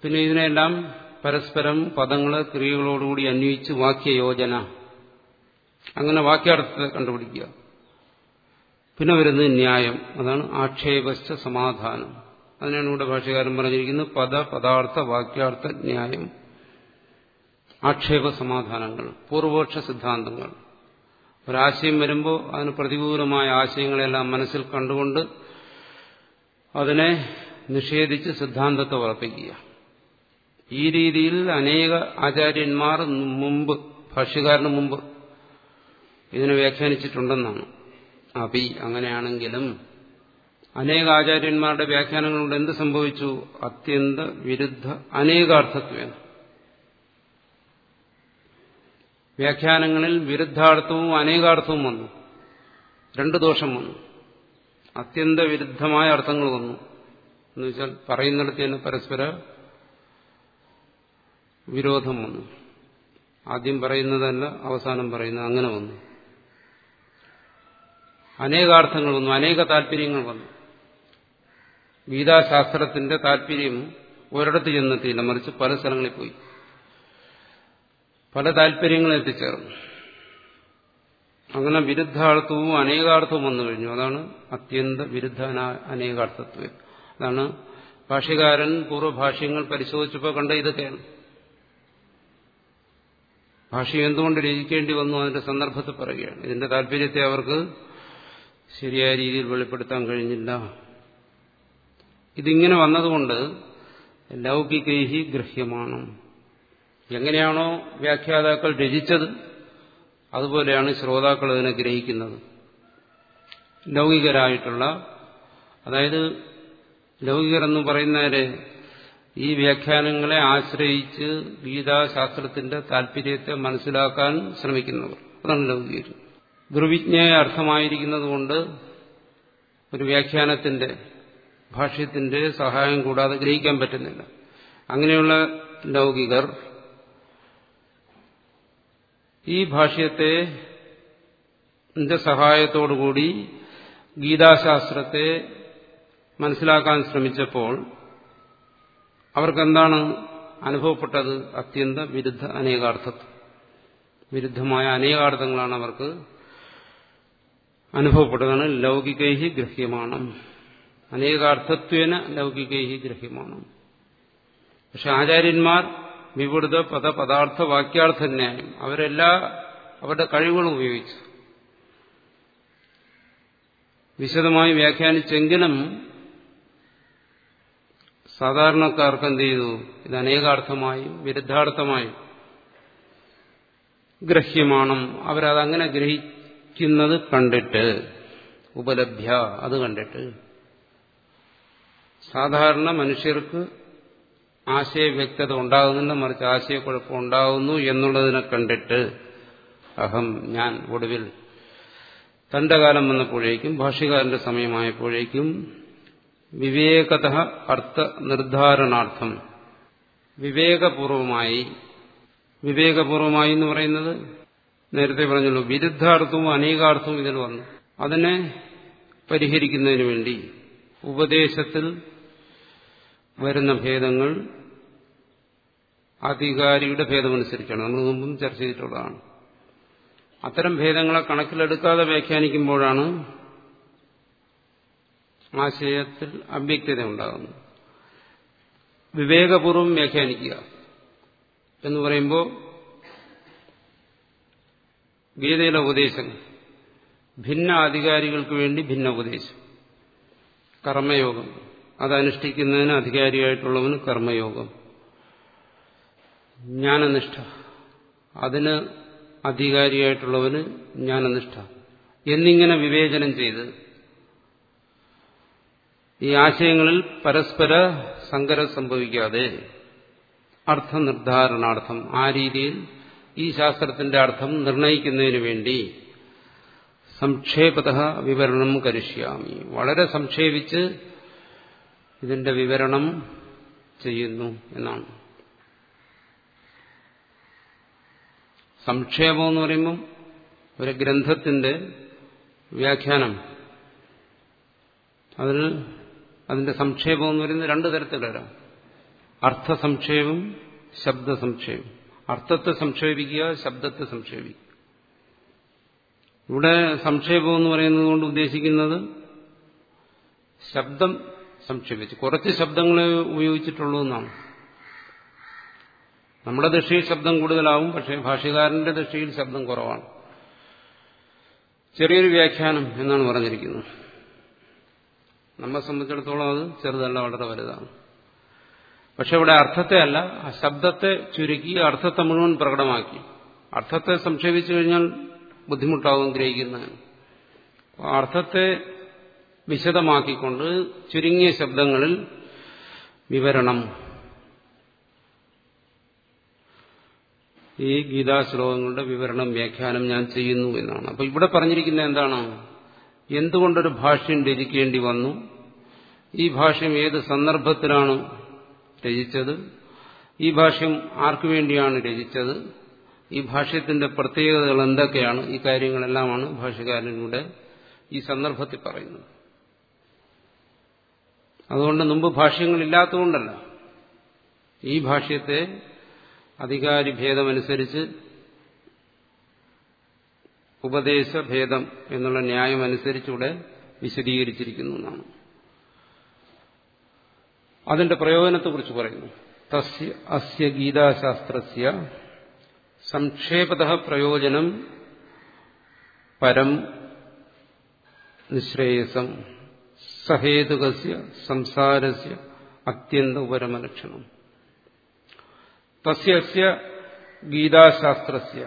[SPEAKER 1] പിന്നെ ഇതിനെല്ലാം പരസ്പരം പദങ്ങള് ക്രിയകളോടുകൂടി അന്വയിച്ച് വാക്യയോജന അങ്ങനെ വാക്യാർത്ഥത്തെ കണ്ടുപിടിക്കുക പിന്നെ വരുന്നത് ന്യായം അതാണ് ആക്ഷേപശ്ച സമാധാനം അതിനാണ് ഇവിടെ ഭാഷകാരൻ പറഞ്ഞിരിക്കുന്നത് പദ പദാർത്ഥ വാക്യാർത്ഥ ന്യായം ആക്ഷേപ സമാധാനങ്ങൾ പൂർവോക്ഷ സിദ്ധാന്തങ്ങൾ ഒരാശയം വരുമ്പോൾ അതിന് പ്രതികൂലമായ ആശയങ്ങളെല്ലാം മനസ്സിൽ കണ്ടുകൊണ്ട് അതിനെ നിഷേധിച്ച് സിദ്ധാന്തത്തെ ഉറപ്പിക്കുക ഈ രീതിയിൽ അനേക ആചാര്യന്മാർ മുമ്പ് ഭാഷ്യകാരന് മുമ്പ് ഇതിനെ വ്യാഖ്യാനിച്ചിട്ടുണ്ടെന്നാണ് അപി അങ്ങനെയാണെങ്കിലും അനേക ആചാര്യന്മാരുടെ വ്യാഖ്യാനങ്ങൾ കൊണ്ട് എന്ത് സംഭവിച്ചു അത്യന്ത വിരുദ്ധ അനേകാർത്ഥത്വേന വ്യാഖ്യാനങ്ങളിൽ വിരുദ്ധാർത്ഥവും അനേകാർത്ഥവും വന്നു രണ്ടു ദോഷം വന്നു അത്യന്ത വിരുദ്ധമായ അർത്ഥങ്ങൾ വന്നു എന്ന് വെച്ചാൽ പറയുന്നിടത്ത് തന്നെ പരസ്പര വിരോധം വന്നു ആദ്യം പറയുന്നതല്ല അവസാനം പറയുന്നത് അങ്ങനെ വന്നു അനേകാർത്ഥങ്ങൾ വന്നു അനേക താല്പര്യങ്ങൾ വന്നു ഗീതാശാസ്ത്രത്തിന്റെ താല്പര്യം ഒരിടത്ത് ചെന്നെത്തിയില്ല മറിച്ച് പല സ്ഥലങ്ങളിൽ പോയി പല താല്പര്യങ്ങളും എത്തിച്ചേർന്നു അങ്ങനെ വിരുദ്ധാർത്ഥവും അനേകാർത്ഥവും വന്നു കഴിഞ്ഞു അതാണ് അത്യന്ത വിരുദ്ധ അനേകാർത്ഥത്വം അതാണ് ഭാഷ്യകാരൻ പൂർവ്വഭാഷ്യങ്ങൾ പരിശോധിച്ചപ്പോൾ കണ്ട ഇതൊക്കെയാണ് ഭാഷ്യം എന്തുകൊണ്ട് രചിക്കേണ്ടി വന്നു അതിന്റെ സന്ദർഭത്തിൽ പറയുകയാണ് ഇതിന്റെ താല്പര്യത്തെ അവർക്ക് ശരിയായ രീതിയിൽ വെളിപ്പെടുത്താൻ കഴിഞ്ഞില്ല ഇതിങ്ങനെ വന്നതുകൊണ്ട് ലൗകികൈഹി ഗ്രഹ്യമാണ് എങ്ങനെയാണോ വ്യാഖ്യാതാക്കൾ രചിച്ചത് അതുപോലെയാണ് ശ്രോതാക്കൾ അതിനെ ഗ്രഹിക്കുന്നത് ലൗകികരായിട്ടുള്ള അതായത് ലൗകികരെന്ന് പറയുന്നവരെ ഈ വ്യാഖ്യാനങ്ങളെ ആശ്രയിച്ച് ഗീതാശാസ്ത്രത്തിന്റെ താല്പര്യത്തെ മനസ്സിലാക്കാൻ ശ്രമിക്കുന്നവർ അതാണ് ലൗകികർ ദുർവിജ്ഞയ അർത്ഥമായിരിക്കുന്നത് കൊണ്ട് ഒരു വ്യാഖ്യാനത്തിന്റെ ഭാഷ്യത്തിന്റെ സഹായം കൂടാതെ ഗ്രഹിക്കാൻ പറ്റുന്നില്ല അങ്ങനെയുള്ള ലൗകികർ ഈ ഭാഷ്യത്തെ സഹായത്തോടുകൂടി ഗീതാശാസ്ത്രത്തെ മനസ്സിലാക്കാൻ ശ്രമിച്ചപ്പോൾ അവർക്കെന്താണ് അനുഭവപ്പെട്ടത് അത്യന്ത വിരുദ്ധ അനേകാർത്ഥത്വം വിരുദ്ധമായ അനേകാർത്ഥങ്ങളാണ് അവർക്ക് അനുഭവപ്പെട്ടതാണ് ലൗകികൈഹി ഗ്രഹ്യമാണ് അനേകാർത്ഥത്വേന ലൗകികൈഹി ഗ്രഹ്യമാണ് പക്ഷെ ആചാര്യന്മാർ വിവിധ പദ പദാർത്ഥ വാക്യാർത്ഥ ന്യായം അവരെല്ലാ അവരുടെ കഴിവുകളും ഉപയോഗിച്ചു വിശദമായി വ്യാഖ്യാനിച്ചെങ്കിലും സാധാരണക്കാർക്ക് എന്ത് ചെയ്തു ഇത് അനേകാർത്ഥമായും വിരുദ്ധാർത്ഥമായും ഗ്രഹ്യമാണ് അവരതങ്ങനെ ഗ്രഹിക്കുന്നത് കണ്ടിട്ട് ഉപലഭ്യ അത് കണ്ടിട്ട് സാധാരണ മനുഷ്യർക്ക് ആശയവ്യക്തത ഉണ്ടാകുന്നില്ല മറിച്ച് ആശയക്കുഴപ്പം ഉണ്ടാകുന്നു എന്നുള്ളതിനെ കണ്ടിട്ട് അഹം ഞാൻ ഒടുവിൽ തന്റെ കാലം വന്നപ്പോഴേക്കും ഭാഷ്യകാരന്റെ സമയമായപ്പോഴേക്കും വിവേകത അർത്ഥ നിർദ്ധാരണാർത്ഥം വിവേകപൂർവമായി വിവേകപൂർവമായി എന്ന് പറയുന്നത് നേരത്തെ പറഞ്ഞല്ലോ വിരുദ്ധാർത്ഥവും അനേകാർത്ഥവും ഇതിൽ വന്നു അതിനെ പരിഹരിക്കുന്നതിന് വേണ്ടി ഉപദേശത്തിൽ വരുന്ന ഭേദങ്ങൾ അധികാരിയുടെ ഭേദമനുസരിച്ചാണ് നമ്മൾ മുമ്പും ചർച്ച ചെയ്തിട്ടുള്ളതാണ് അത്തരം ഭേദങ്ങളെ കണക്കിലെടുക്കാതെ വ്യാഖ്യാനിക്കുമ്പോഴാണ് ആശയത്തിൽ അവ്യക്തത ഉണ്ടാകുന്നത് വിവേകപൂർവം വ്യാഖ്യാനിക്കുക എന്ന് പറയുമ്പോൾ ഗീതയിലെ ഉപദേശങ്ങൾ ഭിന്ന അധികാരികൾക്ക് വേണ്ടി ഭിന്ന ഉപദേശം കർമ്മയോഗം അതനുഷ്ഠിക്കുന്നതിന് അധികാരിയായിട്ടുള്ളവന് കർമ്മയോഗം ജ്ഞാനനിഷ്ഠ അതിന് അധികാരിയായിട്ടുള്ളവന് ജ്ഞാനനിഷ്ഠ എന്നിങ്ങനെ വിവേചനം ചെയ്ത് ഈ ആശയങ്ങളിൽ പരസ്പര സങ്കരം സംഭവിക്കാതെ അർത്ഥനിർദ്ധാരണാർത്ഥം ആ രീതിയിൽ ഈ ശാസ്ത്രത്തിന്റെ അർത്ഥം നിർണയിക്കുന്നതിന് വേണ്ടി സംക്ഷേപത വിവരണം കരിഷ്യാമി വളരെ സംക്ഷേപിച്ച് ഇതിന്റെ വിവരണം ചെയ്യുന്നു എന്നാണ് സംക്ഷേപം എന്ന് പറയുമ്പം ഒരു ഗ്രന്ഥത്തിന്റെ വ്യാഖ്യാനം അതിൽ അതിന്റെ സംക്ഷേപം എന്ന് പറയുന്നത് രണ്ടു തരത്തിൽ വരാം അർത്ഥസംക്ഷേപം ശബ്ദസംക്ഷേപം അർത്ഥത്തെ സംക്ഷേപിക്കുക ശബ്ദത്തെ സംക്ഷേപിക്കുക ഇവിടെ സംക്ഷേപം എന്ന് പറയുന്നത് കൊണ്ട് ഉദ്ദേശിക്കുന്നത് ശബ്ദം സംക്ഷേപിച്ച് കുറച്ച് ശബ്ദങ്ങളെ ഉപയോഗിച്ചിട്ടുള്ളൂ എന്നാണ് നമ്മുടെ ദൃഷ്ടിയിൽ ശബ്ദം കൂടുതലാവും പക്ഷേ ഭാഷ്യകാരന്റെ ദൃഷ്ടിയിൽ ശബ്ദം കുറവാണ് ചെറിയൊരു വ്യാഖ്യാനം എന്നാണ് പറഞ്ഞിരിക്കുന്നത് നമ്മെ സംബന്ധിച്ചിടത്തോളം അത് ചെറുതല്ല വളരെ വലുതാണ് പക്ഷെ ഇവിടെ അർത്ഥത്തെ അല്ല ആ ശബ്ദത്തെ ചുരുക്കി അർത്ഥത്തെ മുഴുവൻ പ്രകടമാക്കി അർത്ഥത്തെ സംക്ഷേപിച്ചു കഴിഞ്ഞാൽ ബുദ്ധിമുട്ടാവും ഗ്രഹിക്കുന്നതിന് അർത്ഥത്തെ വിശദമാക്കിക്കൊണ്ട് ചുരുങ്ങിയ ശബ്ദങ്ങളിൽ വിവരണം ഈ ഗീതാശ്ലോകങ്ങളുടെ വിവരണം വ്യാഖ്യാനം ഞാൻ ചെയ്യുന്നു എന്നാണ് അപ്പൊ ഇവിടെ പറഞ്ഞിരിക്കുന്നത് എന്താണ് എന്തുകൊണ്ടൊരു ഭാഷ്യം രചിക്കേണ്ടി വന്നു ഈ ഭാഷ്യം ഏത് സന്ദർഭത്തിലാണ് രചിച്ചത് ഈ ഭാഷ്യം ആർക്കു വേണ്ടിയാണ് രചിച്ചത് ഈ ഭാഷ്യത്തിന്റെ പ്രത്യേകതകൾ എന്തൊക്കെയാണ് ഈ കാര്യങ്ങളെല്ലാമാണ് ഭാഷ്യകാരനിലൂടെ ഈ സന്ദർഭത്തിൽ പറയുന്നത് അതുകൊണ്ട് മുമ്പ് ഭാഷ്യങ്ങളില്ലാത്തതുകൊണ്ടല്ല ഈ ഭാഷ്യത്തെ അധികാരി ഭേദമനുസരിച്ച് ഉപദേശഭേദം എന്നുള്ള ന്യായം അനുസരിച്ചിവിടെ വിശദീകരിച്ചിരിക്കുന്നു എന്നാണ് അതിന്റെ പ്രയോജനത്തെക്കുറിച്ച് പറയുന്നു തസ്യ അസ്യ ഗീതാശാസ്ത്രസ്യ സംക്ഷേപത പ്രയോജനം പരം നിശ്രേയസം സഹേതുകസ്യ സംസാരസ്യ അത്യന്ത ഉപരമലക്ഷണം തസ്യ ഗീതാശാസ്ത്രസ്യ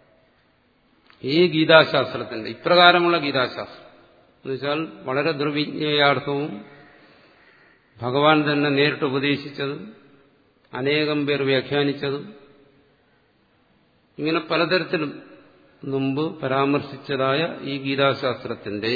[SPEAKER 1] ഈ ഗീതാശാസ്ത്രത്തിന്റെ ഇപ്രകാരമുള്ള ഗീതാശാസ്ത്രം എന്നുവെച്ചാൽ വളരെ ദുർവിജ്ഞേയാർത്ഥവും ഭഗവാൻ തന്നെ നേരിട്ട് ഉപദേശിച്ചത് അനേകം പേർ വ്യാഖ്യാനിച്ചതും ഇങ്ങനെ പലതരത്തിലും മുമ്പ് പരാമർശിച്ചതായ ഈ ഗീതാശാസ്ത്രത്തിന്റെ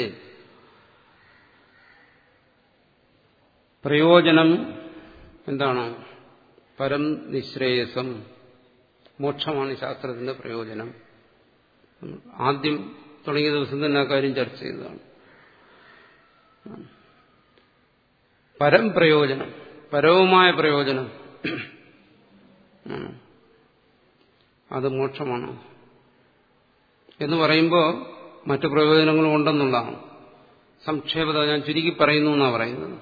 [SPEAKER 1] പ്രയോജനം എന്താണ് പരം നിശ്രേയസം മോക്ഷമാണ് ശാസ്ത്രത്തിന്റെ പ്രയോജനം ആദ്യം തുടങ്ങിയ ദിവസം തന്നെ ആ കാര്യം ചർച്ച ചെയ്തതാണ് പരം പ്രയോജനം പരവുമായ പ്രയോജനം അത് മോക്ഷമാണ് എന്ന് പറയുമ്പോൾ മറ്റു പ്രയോജനങ്ങളും ഉണ്ടെന്നുള്ളതാണ് സംക്ഷേപത ഞാൻ ചുരുക്കി പറയുന്നു എന്നാണ് പറയുന്നത്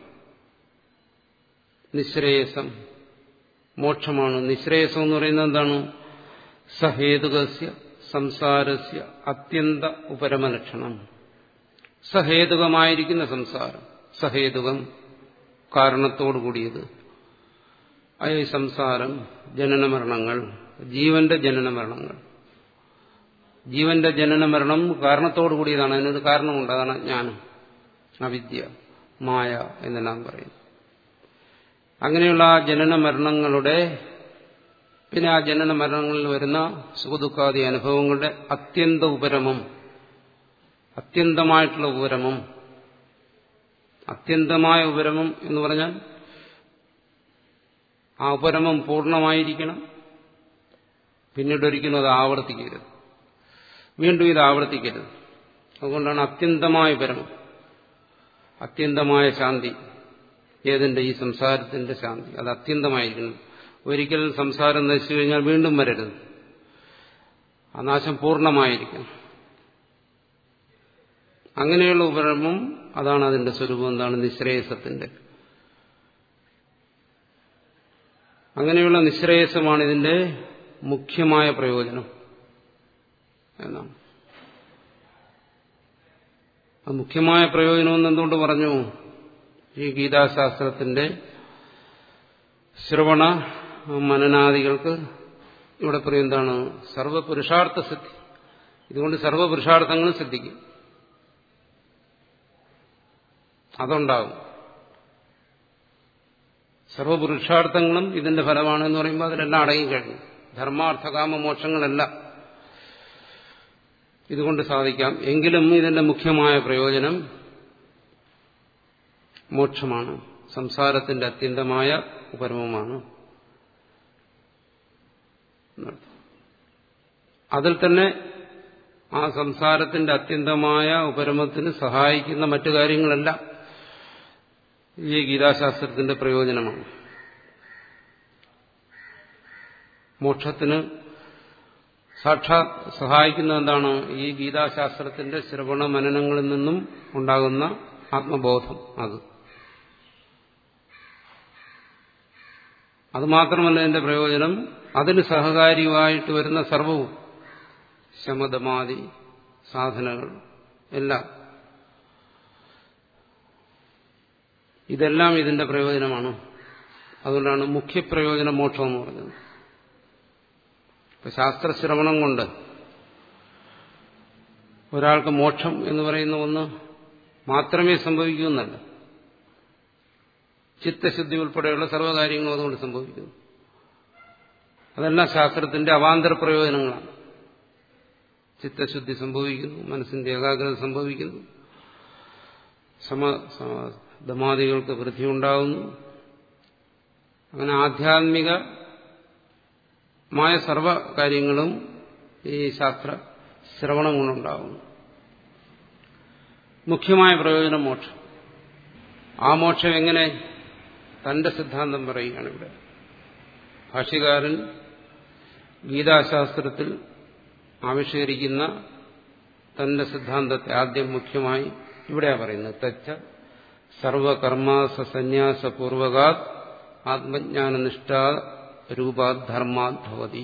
[SPEAKER 1] നിശ്രേയസം മോക്ഷമാണ് നിശ്രേയസം എന്ന് പറയുന്നത് എന്താണ് സഹേതുകസ്യ സംസാരസ്യ അത്യന്ത ഉപരമലക്ഷണം സഹേതുകമായിരിക്കുന്ന സംസാരം സഹേതുകം കാരണത്തോടു കൂടിയത് അയ സംസാരം ജനനമരണങ്ങൾ ജീവന്റെ ജനനമരണങ്ങൾ ജീവന്റെ ജനനമരണം കാരണത്തോടു കൂടിയതാണ് അതിനൊരു കാരണമുണ്ട് അതാണ് ജ്ഞാനം അവിദ്യ മായ എന്നെല്ലാം പറയുന്നു അങ്ങനെയുള്ള ആ ജനന മരണങ്ങളുടെ പിന്നെ ആ ജനന മരണങ്ങളിൽ വരുന്ന സുഖദുഃഖാദി അനുഭവങ്ങളുടെ അത്യന്ത ഉപരമം അത്യന്തമായിട്ടുള്ള ഉപരമം അത്യന്തമായ ഉപരമം എന്ന് പറഞ്ഞാൽ ആ ഉപരമം പൂർണ്ണമായിരിക്കണം പിന്നീട് ഒരിക്കലും അത് ആവർത്തിക്കരുത് വീണ്ടും ഇത് ആവർത്തിക്കരുത് അതുകൊണ്ടാണ് അത്യന്തമായ ഉപരമം അത്യന്തമായ ശാന്തി ഏതിന്റെ ഈ സംസാരത്തിന്റെ ശാന്തി അത് അത്യന്തമായിരിക്കണം ഒരിക്കൽ സംസാരം നശിച്ചു കഴിഞ്ഞാൽ വീണ്ടും വരരുത് ആ നാശം പൂർണ്ണമായിരിക്കണം അങ്ങനെയുള്ള ഉപരമം അതാണ് അതിന്റെ സ്വരൂപം എന്താണ് നിശ്രേയസത്തിന്റെ അങ്ങനെയുള്ള നിശ്രേയസമാണ് ഇതിന്റെ മുഖ്യമായ പ്രയോജനം എന്നാണ് ആ മുഖ്യമായ പ്രയോജനം എന്ന് എന്തുകൊണ്ട് പറഞ്ഞു ഈ ഗീതാശാസ്ത്രത്തിന്റെ ശ്രവണ മനനാദികൾക്ക് ഇവിടെ പറയും എന്താണ് സർവപുരുഷാർത്ഥ സിദ്ധി ഇതുകൊണ്ട് സർവപുരുഷാർത്ഥങ്ങളും സിദ്ധിക്കും അതുണ്ടാകും സർവപുരുഷാർത്ഥങ്ങളും ഇതിന്റെ ഫലമാണെന്ന് പറയുമ്പോൾ അതിലെല്ലാം അടങ്ങിക്കഴിഞ്ഞു ധർമാർത്ഥകാമ മോക്ഷങ്ങളെല്ലാം ഇതുകൊണ്ട് സാധിക്കാം എങ്കിലും ഇതിന്റെ മുഖ്യമായ പ്രയോജനം മോക്ഷമാണ് സംസാരത്തിന്റെ അത്യന്തമായ ഉപരമമാണ് അതിൽ തന്നെ ആ സംസാരത്തിന്റെ അത്യന്തമായ ഉപരമത്തിന് സഹായിക്കുന്ന മറ്റു കാര്യങ്ങളെല്ലാം ഈ ഗീതാശാസ്ത്രത്തിന്റെ പ്രയോജനമാണ് മോക്ഷത്തിന് സാക്ഷാത് സഹായിക്കുന്ന എന്താണ് ഈ ഗീതാശാസ്ത്രത്തിന്റെ ശ്രവണ മനനങ്ങളിൽ നിന്നും ഉണ്ടാകുന്ന ആത്മബോധം അത് അതുമാത്രമല്ല ഇതിന്റെ പ്രയോജനം അതിന് സഹകാരിയുമായിട്ട് വരുന്ന സർവവും ശമതമാതി സാധനകൾ എല്ലാം ഇതെല്ലാം ഇതിന്റെ പ്രയോജനമാണ് അതുകൊണ്ടാണ് മുഖ്യപ്രയോജന മോക്ഷം എന്ന് പറഞ്ഞത് ഇപ്പൊ ശാസ്ത്രശ്രവണം കൊണ്ട് ഒരാൾക്ക് മോക്ഷം എന്ന് പറയുന്ന ഒന്ന് മാത്രമേ സംഭവിക്കൂ എന്നല്ല ചിത്തശുദ്ധി ഉൾപ്പെടെയുള്ള സർവ്വകാര്യങ്ങളും അതുകൊണ്ട് സംഭവിക്കുന്നു അതെല്ലാം ശാസ്ത്രത്തിന്റെ അവാന്തര പ്രയോജനങ്ങളാണ് ചിത്തശുദ്ധി സംഭവിക്കുന്നു മനസ്സിന്റെ ഏകാഗ്രത സംഭവിക്കുന്നു സമ ദമാദികൾക്ക് വൃദ്ധി ഉണ്ടാകുന്നു അങ്ങനെ ആധ്യാത്മികമായ സർവ കാര്യങ്ങളും ഈ ശാസ്ത്ര ശ്രവണം കൊണ്ടുണ്ടാകുന്നു മുഖ്യമായ പ്രയോജനം മോക്ഷം ആ മോക്ഷം എങ്ങനെ തന്റെ സിദ്ധാന്തം പറയുകയാണ് ഇവിടെ ഭാഷ്യകാരൻ ഗീതാശാസ്ത്രത്തിൽ ആവിഷ്കരിക്കുന്ന തന്റെ സിദ്ധാന്തത്തെ ആദ്യം മുഖ്യമായി ഇവിടെയാ പറയുന്നത് തച്ച സർവകർമാസ സന്യാസപൂർവകാത് ആത്മജ്ഞാനനിഷ്ഠ രൂപാത് ധർമാത് ഭവതി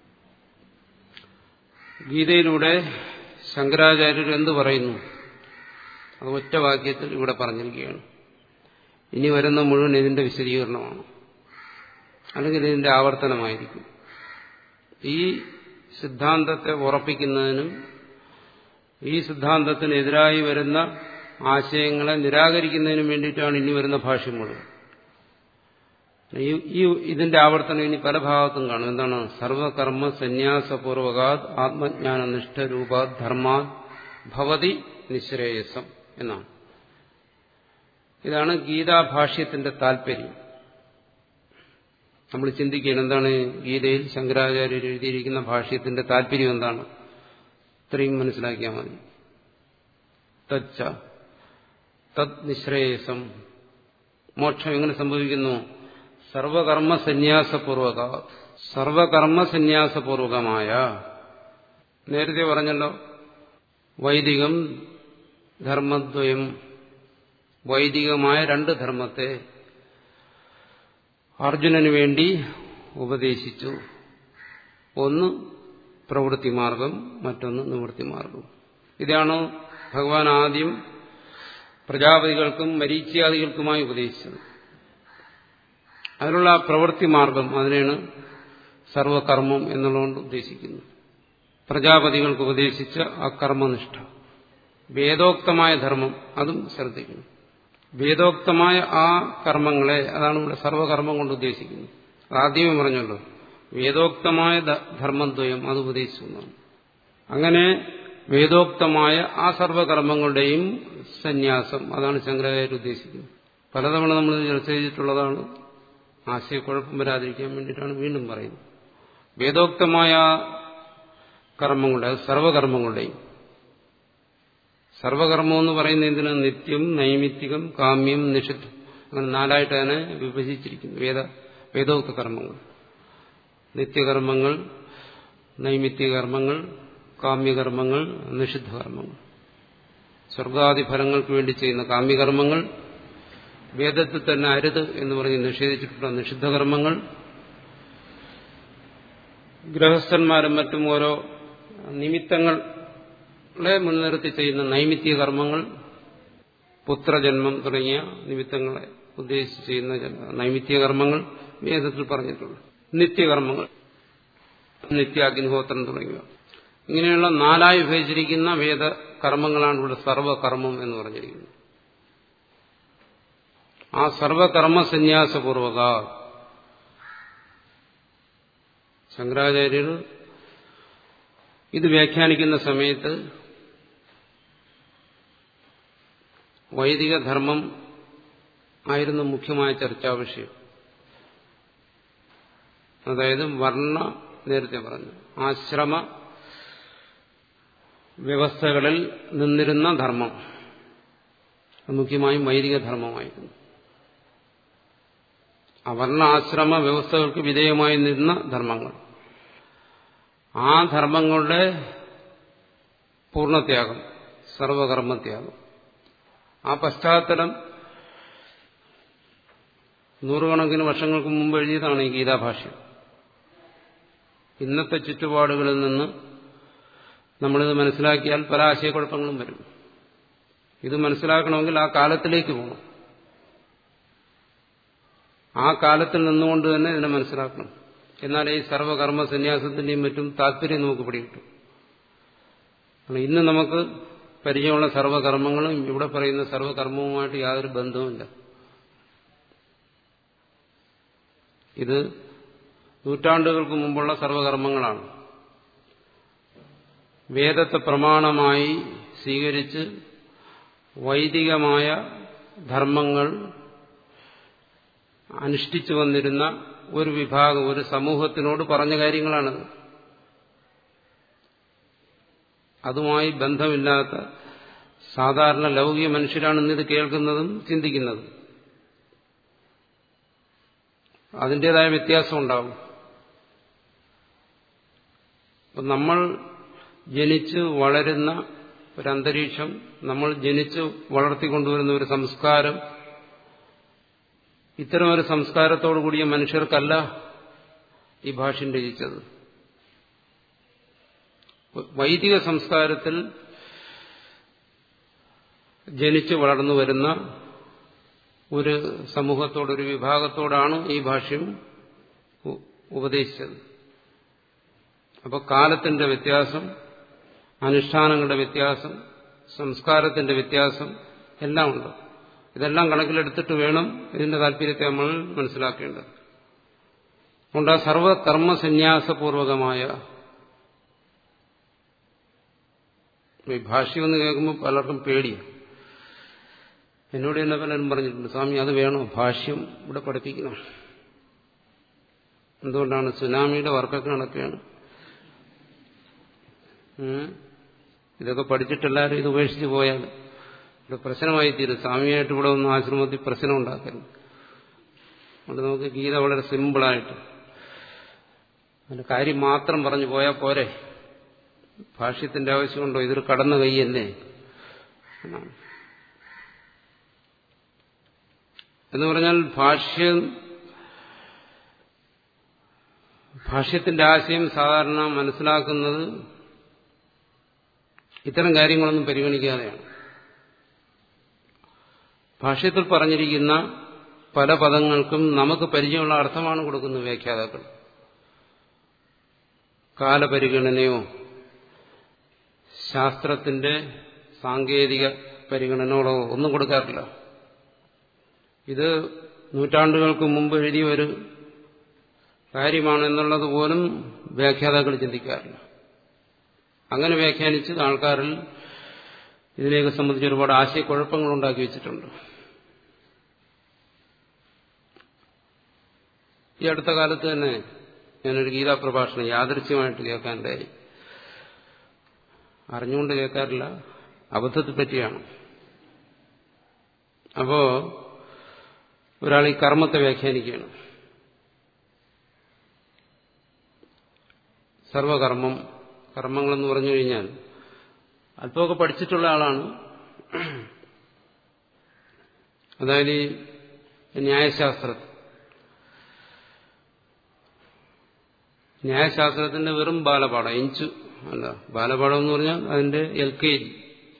[SPEAKER 1] ഗീതയിലൂടെ ശങ്കരാചാര്യർ എന്തു പറയുന്നു അത് ഒറ്റ വാക്യത്തിൽ ഇവിടെ പറഞ്ഞിരിക്കുകയാണ് ഇനി വരുന്ന മുഴുവൻ ഇതിന്റെ വിശദീകരണമാണ് അല്ലെങ്കിൽ ഇതിന്റെ ആവർത്തനമായിരിക്കും ഈ സിദ്ധാന്തത്തെ ഉറപ്പിക്കുന്നതിനും ഈ സിദ്ധാന്തത്തിനെതിരായി വരുന്ന ആശയങ്ങളെ നിരാകരിക്കുന്നതിനും വേണ്ടിയിട്ടാണ് ഇനി വരുന്ന ഭാഷ്യം മുഴുവൻ ഈ ഇതിന്റെ ആവർത്തനം ഇനി പല ഭാഗത്തും കാണും എന്താണ് സർവകർമ്മ സന്യാസപൂർവകാത് ആത്മജ്ഞാനനിഷ്ഠ രൂപാത് ധർമാത് ഭവതി നിശ്രേയസം എന്നാണ് ഇതാണ് ഗീതാഭാഷ്യത്തിന്റെ താല്പര്യം നമ്മൾ ചിന്തിക്കുകയാണ് എന്താണ് ഗീതയിൽ ശങ്കരാചാര്യർ എഴുതിയിരിക്കുന്ന ഭാഷ്യത്തിന്റെ താല്പര്യം എന്താണ് ഇത്രയും മനസ്സിലാക്കിയാൽ മതി തച്ച തത് നിശ്രേയസം മോക്ഷം എങ്ങനെ സംഭവിക്കുന്നു സർവകർമ്മ സന്യാസപൂർവക സർവകർമ്മ സന്യാസപൂർവകമായ നേരത്തെ പറഞ്ഞല്ലോ വൈദികം ധർമ്മദ്വയം വൈദികമായ രണ്ട് ധർമ്മത്തെ അർജുനന് വേണ്ടി ഉപദേശിച്ചു ഒന്ന് പ്രവൃത്തി മാർഗം മറ്റൊന്ന് നിവൃത്തി മാർഗം ഇതാണ് ഭഗവാൻ ആദ്യം പ്രജാപതികൾക്കും മരീച്യാദികൾക്കുമായി ഉപദേശിച്ചത് അതിനുള്ള പ്രവൃത്തി മാർഗം അതിനാണ് സർവകർമ്മം എന്നുള്ളതുകൊണ്ട് ഉദ്ദേശിക്കുന്നു പ്രജാപതികൾക്ക് ഉപദേശിച്ച ആ കർമ്മനിഷ്ഠ വേദോക്തമായ ധർമ്മം അതും ശ്രദ്ധിക്കുന്നു വേദോക്തമായ ആ കർമ്മങ്ങളെ അതാണ് ഇവിടെ സർവകർമ്മം കൊണ്ട് ഉദ്ദേശിക്കുന്നത് ആദ്യമേ പറഞ്ഞല്ലോ വേദോക്തമായ ധർമ്മദ്വയം അത് ഉപദേശിച്ചു അങ്ങനെ വേദോക്തമായ ആ സർവകർമ്മങ്ങളുടെയും സന്യാസം അതാണ് ശങ്കരാചാര്യ ഉദ്ദേശിക്കുന്നത് പലതവണ നമ്മൾ ചർച്ച ചെയ്തിട്ടുള്ളതാണ് ആശയക്കുഴപ്പം വരാതിരിക്കാൻ വേണ്ടിയിട്ടാണ് വീണ്ടും പറയുന്നത് വേദോക്തമായ കർമ്മങ്ങളുടെ അത് സർവകർമ്മങ്ങളുടെയും സർവകർമ്മം എന്ന് പറയുന്ന എന്തിനാ നിത്യം നൈമിത്തികം കാമ്യം നിഷിദ്ധം അങ്ങനെ നാലായിട്ട് അതിനെ വിഭജിച്ചിരിക്കുന്നു വേദ വേദോക്ത കർമ്മങ്ങൾ നിത്യകർമ്മങ്ങൾ നൈമിത്യകർമ്മങ്ങൾ കാമ്യകർമ്മങ്ങൾ നിഷിദ്ധകർമ്മങ്ങൾ സ്വർഗാദി ഫലങ്ങൾക്ക് വേണ്ടി ചെയ്യുന്ന കാമ്യകർമ്മങ്ങൾ വേദത്തിൽ തന്നെ അരുത് എന്ന് പറഞ്ഞ് നിഷേധിച്ചിട്ടുള്ള നിഷിദ്ധകർമ്മങ്ങൾ ഗൃഹസ്ഥന്മാരും മറ്റും ഓരോ നിമിത്തങ്ങളെ മുൻനിർത്തി ചെയ്യുന്ന നൈമിത്യ കർമ്മങ്ങൾ പുത്രജന്മം തുടങ്ങിയ നിമിത്തങ്ങളെ ഉദ്ദേശിച്ച് ചെയ്യുന്ന നൈമിത്യ കർമ്മങ്ങൾ വേദത്തിൽ പറഞ്ഞിട്ടുണ്ട് നിത്യകർമ്മങ്ങൾ നിത്യാഗ്നിഹോത്രം തുടങ്ങിയവ ഇങ്ങനെയുള്ള നാലായി വിഭജിച്ചിരിക്കുന്ന വേദ കർമ്മങ്ങളാണ് ഇവിടെ സർവകർമ്മം എന്ന് പറഞ്ഞിരിക്കുന്നത് ആ സർവകർമ്മ സന്യാസപൂർവക ശങ്കരാചാര്യർ ഇത് വ്യാഖ്യാനിക്കുന്ന സമയത്ത് വൈദിക ധർമ്മം ആയിരുന്നു മുഖ്യമായ ചർച്ചാ വിഷയം അതായത് വർണ്ണ നേരത്തെ പറഞ്ഞു ആശ്രമ വ്യവസ്ഥകളിൽ നിന്നിരുന്ന ധർമ്മം മുഖ്യമായും വൈദിക ധർമ്മമായിരുന്നു അവർണ ആശ്രമ വ്യവസ്ഥകൾക്ക് വിധേയമായി നിന്ന ധർമ്മങ്ങൾ ആ ധർമ്മങ്ങളുടെ പൂർണ്ണത്യാഗം സർവകർമ്മത്യാഗം ആ പശ്ചാത്തലം നൂറുകണക്കിന് വർഷങ്ങൾക്ക് മുമ്പ് എഴുതിയതാണ് ഈ ഗീതാഭാഷ്യം ഇന്നത്തെ ചുറ്റുപാടുകളിൽ നിന്ന് നമ്മളിത് മനസ്സിലാക്കിയാൽ പല ആശയക്കുഴപ്പങ്ങളും വരും ഇത് മനസ്സിലാക്കണമെങ്കിൽ ആ കാലത്തിലേക്ക് പോകണം ആ കാലത്തിൽ നിന്നുകൊണ്ട് തന്നെ ഇതിനെ മനസ്സിലാക്കണം എന്നാലേ ഈ സർവകർമ്മ സന്യാസത്തിന്റെയും മറ്റും താല്പര്യം നമുക്ക് പിടികിട്ടും ഇന്ന് നമുക്ക് പരിചയമുള്ള സർവകർമ്മങ്ങളും ഇവിടെ പറയുന്ന സർവകർമ്മവുമായിട്ട് യാതൊരു ബന്ധവുമില്ല ഇത് നൂറ്റാണ്ടുകൾക്ക് മുമ്പുള്ള സർവകർമ്മങ്ങളാണ് വേദത്തെ പ്രമാണമായി സ്വീകരിച്ച് വൈദികമായ ധർമ്മങ്ങൾ അനുഷ്ഠിച്ചു വന്നിരുന്ന ഒരു വിഭാഗം ഒരു സമൂഹത്തിനോട് പറഞ്ഞ കാര്യങ്ങളാണത് അതുമായി ബന്ധമില്ലാത്ത സാധാരണ ലൗകിക മനുഷ്യരാണ് ഇന്നിത് കേൾക്കുന്നതും ചിന്തിക്കുന്നതും അതിൻ്റെതായ വ്യത്യാസം ഉണ്ടാവും അപ്പം നമ്മൾ ജനിച്ച് വളരുന്ന ഒരന്തരീക്ഷം നമ്മൾ ജനിച്ച് വളർത്തിക്കൊണ്ടുവരുന്ന ഒരു സംസ്കാരം ഇത്തരം ഒരു സംസ്കാരത്തോടു കൂടിയ മനുഷ്യർക്കല്ല ഈ ഭാഷ്യം രചിച്ചത് വൈദിക സംസ്കാരത്തിൽ ജനിച്ചു വളർന്നു വരുന്ന ഒരു സമൂഹത്തോട് ഒരു വിഭാഗത്തോടാണ് ഈ ഭാഷ്യം ഉപദേശിച്ചത് അപ്പോൾ കാലത്തിന്റെ വ്യത്യാസം അനുഷ്ഠാനങ്ങളുടെ വ്യത്യാസം സംസ്കാരത്തിന്റെ വ്യത്യാസം എല്ലാം ഉണ്ട് ഇതെല്ലാം കണക്കിലെടുത്തിട്ട് വേണം ഇതിന്റെ താല്പര്യത്തെ നമ്മൾ മനസ്സിലാക്കേണ്ടത് അതുകൊണ്ട് ആ സർവകർമ്മസന്യാസപൂർവകമായ ഈ ഭാഷ്യം എന്ന് കേൾക്കുമ്പോൾ പലർക്കും പേടിയാണ് എന്നോട് തന്നെ പലരും പറഞ്ഞിട്ടുണ്ട് സ്വാമി അത് വേണോ ഭാഷ്യം ഇവിടെ പഠിപ്പിക്കണം എന്തുകൊണ്ടാണ് സുനാമിയുടെ വർക്കൊക്കെ നടക്കുകയാണ് ഇതൊക്കെ പഠിച്ചിട്ടെല്ലാവരും ഇത് ഉപേക്ഷിച്ച് പോയാൽ ഇവിടെ പ്രശ്നമായി തീരും സ്വാമിയായിട്ട് ഇവിടെ ഒന്ന് ആശ്രമത്തിൽ പ്രശ്നം ഉണ്ടാക്കരുത് അതുകൊണ്ട് നമുക്ക് ഗീത വളരെ സിമ്പിളായിട്ട് അതിന്റെ കാര്യം മാത്രം പറഞ്ഞു പോയാൽ പോരെ ഭാഷ്യത്തിന്റെ ആവശ്യമുണ്ടോ ഇതൊരു കടന്ന കൈയല്ലേ എന്നാണ് എന്ന് പറഞ്ഞാൽ ഭാഷ്യം ഭാഷ്യത്തിന്റെ ആശയം സാധാരണ മനസ്സിലാക്കുന്നത് ഇത്തരം കാര്യങ്ങളൊന്നും പരിഗണിക്കാതെയാണ് ഭാഷ്യത്തിൽ പറഞ്ഞിരിക്കുന്ന പല പദങ്ങൾക്കും നമുക്ക് പരിചയമുള്ള അർത്ഥമാണ് കൊടുക്കുന്നത് വ്യാഖ്യാതാക്കൾ കാലപരിഗണനയോ ശാസ്ത്രത്തിന്റെ സാങ്കേതിക പരിഗണനകളോ ഒന്നും കൊടുക്കാറില്ല ഇത് നൂറ്റാണ്ടുകൾക്ക് മുമ്പ് എഴുതിയ ഒരു കാര്യമാണെന്നുള്ളത് പോലും വ്യാഖ്യാതാക്കൾ ചിന്തിക്കാറില്ല അങ്ങനെ വ്യാഖ്യാനിച്ച് ആൾക്കാരിൽ ഇതിനെയൊക്കെ സംബന്ധിച്ച് ഒരുപാട് ആശയക്കുഴപ്പങ്ങൾ ഉണ്ടാക്കി വെച്ചിട്ടുണ്ട് ഈ അടുത്ത കാലത്ത് തന്നെ ഞാനൊരു ഗീതാ പ്രഭാഷണം യാദൃശ്യമായിട്ട് കേൾക്കാനിടയായി അറിഞ്ഞുകൊണ്ട് കേൾക്കാറില്ല അബദ്ധത്തെ പറ്റിയാണ് അപ്പോ ഒരാൾ ഈ കർമ്മത്തെ വ്യാഖ്യാനിക്കുകയാണ് സർവകർമ്മം കർമ്മങ്ങളെന്ന് പറഞ്ഞു കഴിഞ്ഞാൽ അല്പമൊക്കെ പഠിച്ചിട്ടുള്ള ആളാണ് അതായത് ഈ ന്യായശാസ്ത്രത്തിൽ ന്യായശാസ്ത്രത്തിന്റെ വെറും ബാലപാഠം ഇഞ്ചു അല്ല ബാലപാഠം എന്ന് പറഞ്ഞാൽ അതിന്റെ L K G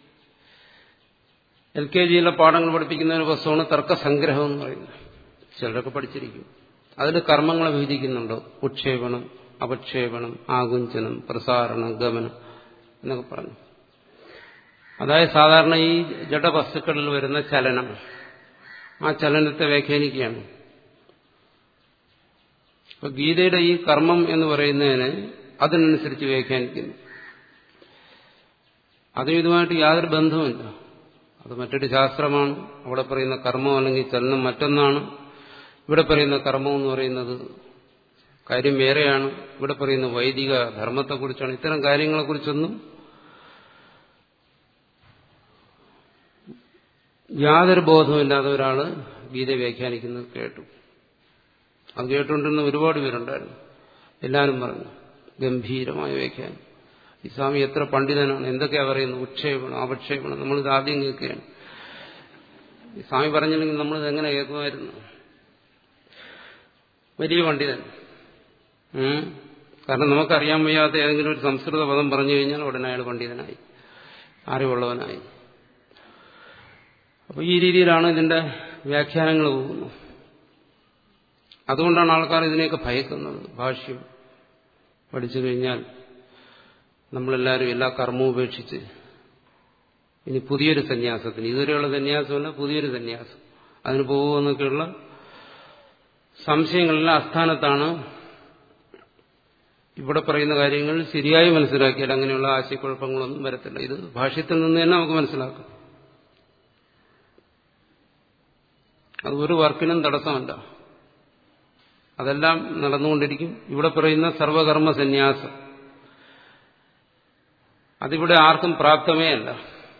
[SPEAKER 1] L K ജിയിലെ പാഠങ്ങൾ പഠിപ്പിക്കുന്ന ഒരു പുസ്തകമാണ് തർക്കസംഗ്രഹം എന്ന് പറയുന്നത് ചിലരൊക്കെ പഠിച്ചിരിക്കും അതിൽ കർമ്മങ്ങളെ വിഭജിക്കുന്നുണ്ടോ ഉക്ഷേപണം അപക്ഷേപണം ആകുഞ്ചനം പ്രസാരണം ഗമനം എന്നൊക്കെ പറഞ്ഞു അതായത് സാധാരണ ഈ ജഡവസ്തുക്കളിൽ വരുന്ന ചലനം ആ ചലനത്തെ വ്യാഖ്യാനിക്കുകയാണ് അപ്പൊ ഗീതയുടെ ഈ കർമ്മം എന്ന് പറയുന്നതിന് അതിനനുസരിച്ച് വ്യാഖ്യാനിക്കുന്നു അതും ഇതുമായിട്ട് യാതൊരു ബന്ധവുമില്ല അത് മറ്റൊരു ശാസ്ത്രമാണ് അവിടെ പറയുന്ന കർമ്മം അല്ലെങ്കിൽ ചലനം മറ്റൊന്നാണ് ഇവിടെ പറയുന്ന കർമ്മം എന്ന് പറയുന്നത് കാര്യം വേറെയാണ് ഇവിടെ പറയുന്ന വൈദിക ധർമ്മത്തെക്കുറിച്ചാണ് ഇത്തരം കാര്യങ്ങളെക്കുറിച്ചൊന്നും യാതൊരു ബോധവുമില്ലാതെ ഒരാൾ ഗീത വ്യാഖ്യാനിക്കുന്നത് കേട്ടു അത് കേട്ടുകൊണ്ടിരുന്ന ഒരുപാട് പേരുണ്ടായിരുന്നു എല്ലാവരും പറഞ്ഞു ഗംഭീരമായ വ്യാഖ്യാനം ഈ സ്വാമി എത്ര പണ്ഡിതനാണ് എന്തൊക്കെയാ പറയുന്നത് ഉക്ഷേപണം അവക്ഷേപണം നമ്മളിത് ആദ്യം കേൾക്കുകയാണ് ഈ സ്വാമി പറഞ്ഞില്ലെങ്കിൽ നമ്മളിത് എങ്ങനെ കേൾക്കുമായിരുന്നു വലിയ പണ്ഡിതൻ ഉം. കാരണം നമുക്കറിയാൻ വയ്യാത്ത ഏതെങ്കിലും ഒരു സംസ്കൃത പദം പറഞ്ഞു കഴിഞ്ഞാൽ ഉടനെ അയാൾ പണ്ഡിതനായി അറിവുള്ളവനായി അപ്പോൾ ഈ രീതിയിലാണ് ഇതിന്റെ വ്യാഖ്യാനങ്ങൾ പോകുന്നത് അതുകൊണ്ടാണ് ആൾക്കാർ ഇതിനെയൊക്കെ ഭയക്കുന്നത് ഭാഷ്യം പഠിച്ചു കഴിഞ്ഞാൽ നമ്മളെല്ലാവരും എല്ലാ കർമ്മവും ഉപേക്ഷിച്ച് ഇനി പുതിയൊരു സന്യാസത്തിന് ഇതുവരെയുള്ള സന്യാസമല്ല പുതിയൊരു സന്യാസം അതിന് പോകുമെന്നൊക്കെയുള്ള സംശയങ്ങളെല്ലാം അസ്ഥാനത്താണ് ഇവിടെ പറയുന്ന കാര്യങ്ങൾ ശരിയായി മനസ്സിലാക്കിയാൽ അങ്ങനെയുള്ള ആശയക്കുഴപ്പങ്ങളൊന്നും വരത്തില്ല ഇത് ഭാഷ്യത്തിൽ നിന്ന് തന്നെ നമുക്ക് മനസ്സിലാക്കാം അത് ഒരു വർക്കിനും തടസ്സമല്ല അതെല്ലാം നടന്നുകൊണ്ടിരിക്കും ഇവിടെ പറയുന്ന സർവകർമ്മ സന്യാസം അതിവിടെ ആർക്കും പ്രാപ്തമേ അല്ല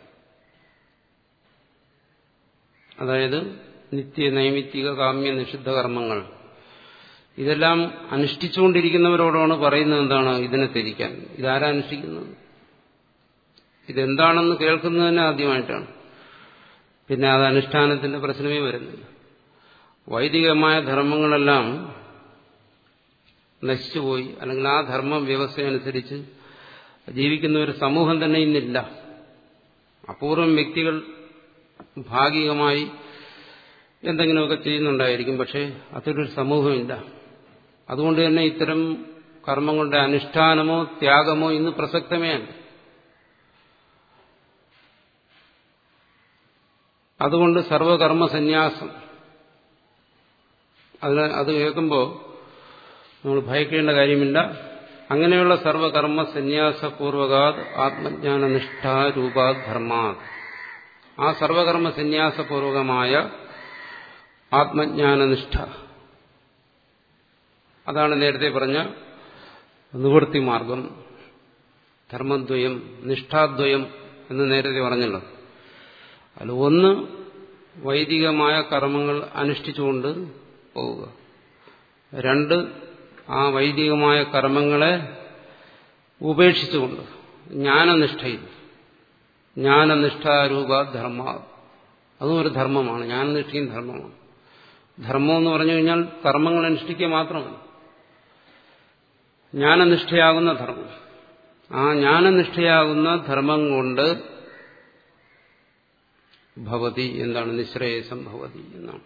[SPEAKER 1] അതായത് നിത്യ നൈമിത്തിക കാമ്യ നിഷിദ്ധ കർമ്മങ്ങൾ ഇതെല്ലാം അനുഷ്ഠിച്ചുകൊണ്ടിരിക്കുന്നവരോടാണ് പറയുന്നത് എന്താണ് ഇതിനെ ത്യജിക്കാൻ ഇതാരാ അനുഷ്ഠിക്കുന്നത് ഇതെന്താണെന്ന് കേൾക്കുന്നത് തന്നെ ആദ്യമായിട്ടാണ് പിന്നെ അത് അനുഷ്ഠാനത്തിന്റെ പ്രശ്നമേ വരുന്നില്ല വൈദികമായ ധർമ്മങ്ങളെല്ലാം നശിച്ചുപോയി അല്ലെങ്കിൽ ആ ധർമ്മ വ്യവസ്ഥയനുസരിച്ച് ജീവിക്കുന്ന ഒരു സമൂഹം തന്നെ ഇന്നില്ല അപൂർവം വ്യക്തികൾ ഭാഗികമായി എന്തെങ്കിലുമൊക്കെ ചെയ്യുന്നുണ്ടായിരിക്കും പക്ഷേ അതൊരു സമൂഹമില്ല അതുകൊണ്ട് തന്നെ ഇത്തരം കർമ്മങ്ങളുടെ അനുഷ്ഠാനമോ ത്യാഗമോ ഇന്ന് പ്രസക്തമേ അല്ല അതുകൊണ്ട് സർവകർമ്മ സന്യാസം അതിന് അത് കേൾക്കുമ്പോൾ നമ്മൾ ഭയക്കേണ്ട കാര്യമില്ല അങ്ങനെയുള്ള സർവകർമ്മ സന്യാസപൂർവകാത് ആത്മജ്ഞാനനിഷ്ഠാരൂപാത് ധർമാത് ആ സർവകർമ്മ സന്യാസപൂർവകമായ ആത്മജ്ഞാനനിഷ്ഠ അതാണ് നേരത്തെ പറഞ്ഞ നിവൃത്തി മാർഗം ധർമ്മദ്വയം നിഷ്ഠാദ്വയം എന്ന് നേരത്തെ പറഞ്ഞല്ലോ അതിൽ ഒന്ന് വൈദികമായ കർമ്മങ്ങൾ അനുഷ്ഠിച്ചുകൊണ്ട് പോവുക രണ്ട് ആ വൈദികമായ കർമ്മങ്ങളെ ഉപേക്ഷിച്ചുകൊണ്ട് ജ്ഞാനനിഷ്ഠയിൽ ജ്ഞാനനിഷ്ഠാരൂപ ധർമ്മ അതും ഒരു ധർമ്മമാണ് ജ്ഞാനനിഷ്ഠയും ധർമ്മമാണ് ധർമ്മം എന്ന് പറഞ്ഞു കഴിഞ്ഞാൽ കർമ്മങ്ങൾ അനുഷ്ഠിക്കുക മാത്രമല്ല ജ്ഞാനനിഷ്ഠയാകുന്ന ധർമ്മം ആ ജ്ഞാനനിഷ്ഠയാകുന്ന ധർമ്മം കൊണ്ട് ഭവതി എന്താണ് നിശ്രേയസം ഭവതി എന്നാണ്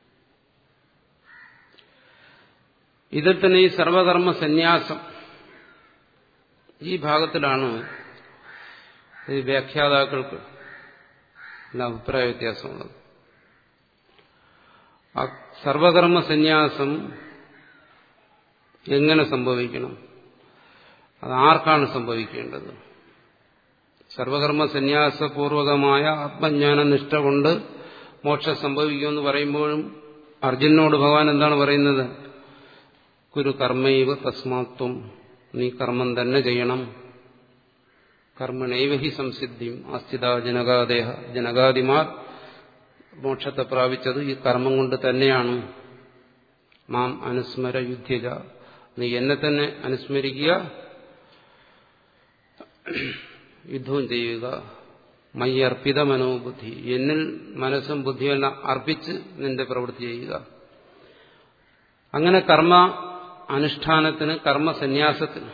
[SPEAKER 1] ഇതിൽ തന്നെ ഈ സർവകർമ്മ സന്യാസം ഈ ഭാഗത്തിലാണ് ഈ വ്യാഖ്യാതാക്കൾക്ക് അഭിപ്രായ വ്യത്യാസമുള്ളത് ആ സർവകർമ്മ സന്യാസം എങ്ങനെ സംഭവിക്കണം അത് ആർക്കാണ് സംഭവിക്കേണ്ടത് സർവകർമ്മ സന്യാസപൂർവകമായ ആത്മജ്ഞാന നിഷ്ഠ കൊണ്ട് മോക്ഷം സംഭവിക്കുമെന്ന് പറയുമ്പോഴും അർജുനോട് ഭഗവാൻ എന്താണ് പറയുന്നത് കുരു കർമ്മൈവ തസ്മാത്വം നീ കർമ്മം തന്നെ ചെയ്യണം കർമ്മണൈവ ഹി സംസിദ്ധിയും അസ്ഥിത ജനകാദേഹ ജനകാദിമാർ മോക്ഷത്തെ പ്രാപിച്ചത് ഈ കർമ്മം കൊണ്ട് തന്നെയാണ് മാം അനുസ്മര യുദ്ധ്യജ നീ എന്നെ തന്നെ അനുസ്മരിക്കുക യുദ്ധവും ചെയ്യുക മൈ അർപ്പിത മനോബുദ്ധി എന്നിൽ മനസ്സും ബുദ്ധിയെല്ലാം അർപ്പിച്ച് നിന്റെ പ്രവൃത്തി ചെയ്യുക അങ്ങനെ കർമ്മ അനുഷ്ഠാനത്തിന് കർമ്മസന്യാസത്തിന്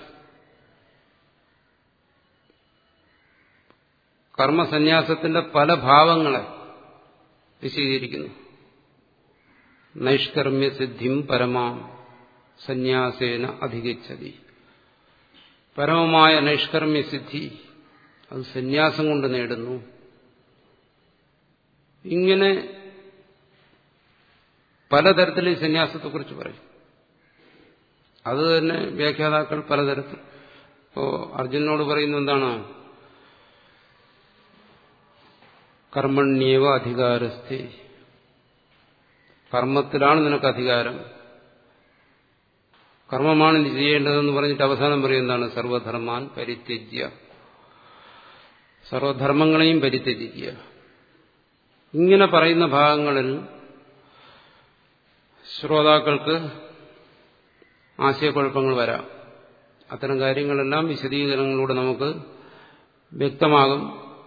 [SPEAKER 1] കർമ്മസന്യാസത്തിന്റെ പല ഭാവങ്ങളെ വിശദീകരിക്കുന്നു നൈഷ്കർമ്മ്യ സിദ്ധിം പരമാം സന്യാസേന അധികച്ചതി പരമമായ നൈഷ്കർമ്മ്യ സിദ്ധി അത് സന്യാസം കൊണ്ട് നേടുന്നു ഇങ്ങനെ പലതരത്തിൽ ഈ സന്യാസത്തെക്കുറിച്ച് പറയും അത് തന്നെ വ്യാഖ്യാതാക്കൾ പലതരത്തിൽ ഇപ്പോ അർജുനോട് പറയുന്ന എന്താണ് കർമ്മണ്യേവ അധികാരസ്ഥി കർമ്മത്തിലാണ് നിനക്ക് അധികാരം കർമ്മമാണ് നീ ചെയ്യേണ്ടതെന്ന് പറഞ്ഞിട്ട് അവസാനം പറയും എന്താണ് സർവധർമാൻ പരിത്യജ്യ സർവധർമ്മങ്ങളെയും പരിത്യജിക്കുക ഇങ്ങനെ പറയുന്ന ഭാഗങ്ങളിൽ ശ്രോതാക്കൾക്ക് ആശയക്കുഴപ്പങ്ങൾ വരാം അത്തരം കാര്യങ്ങളെല്ലാം വിശദീകരണങ്ങളിലൂടെ നമുക്ക് വ്യക്തമാകും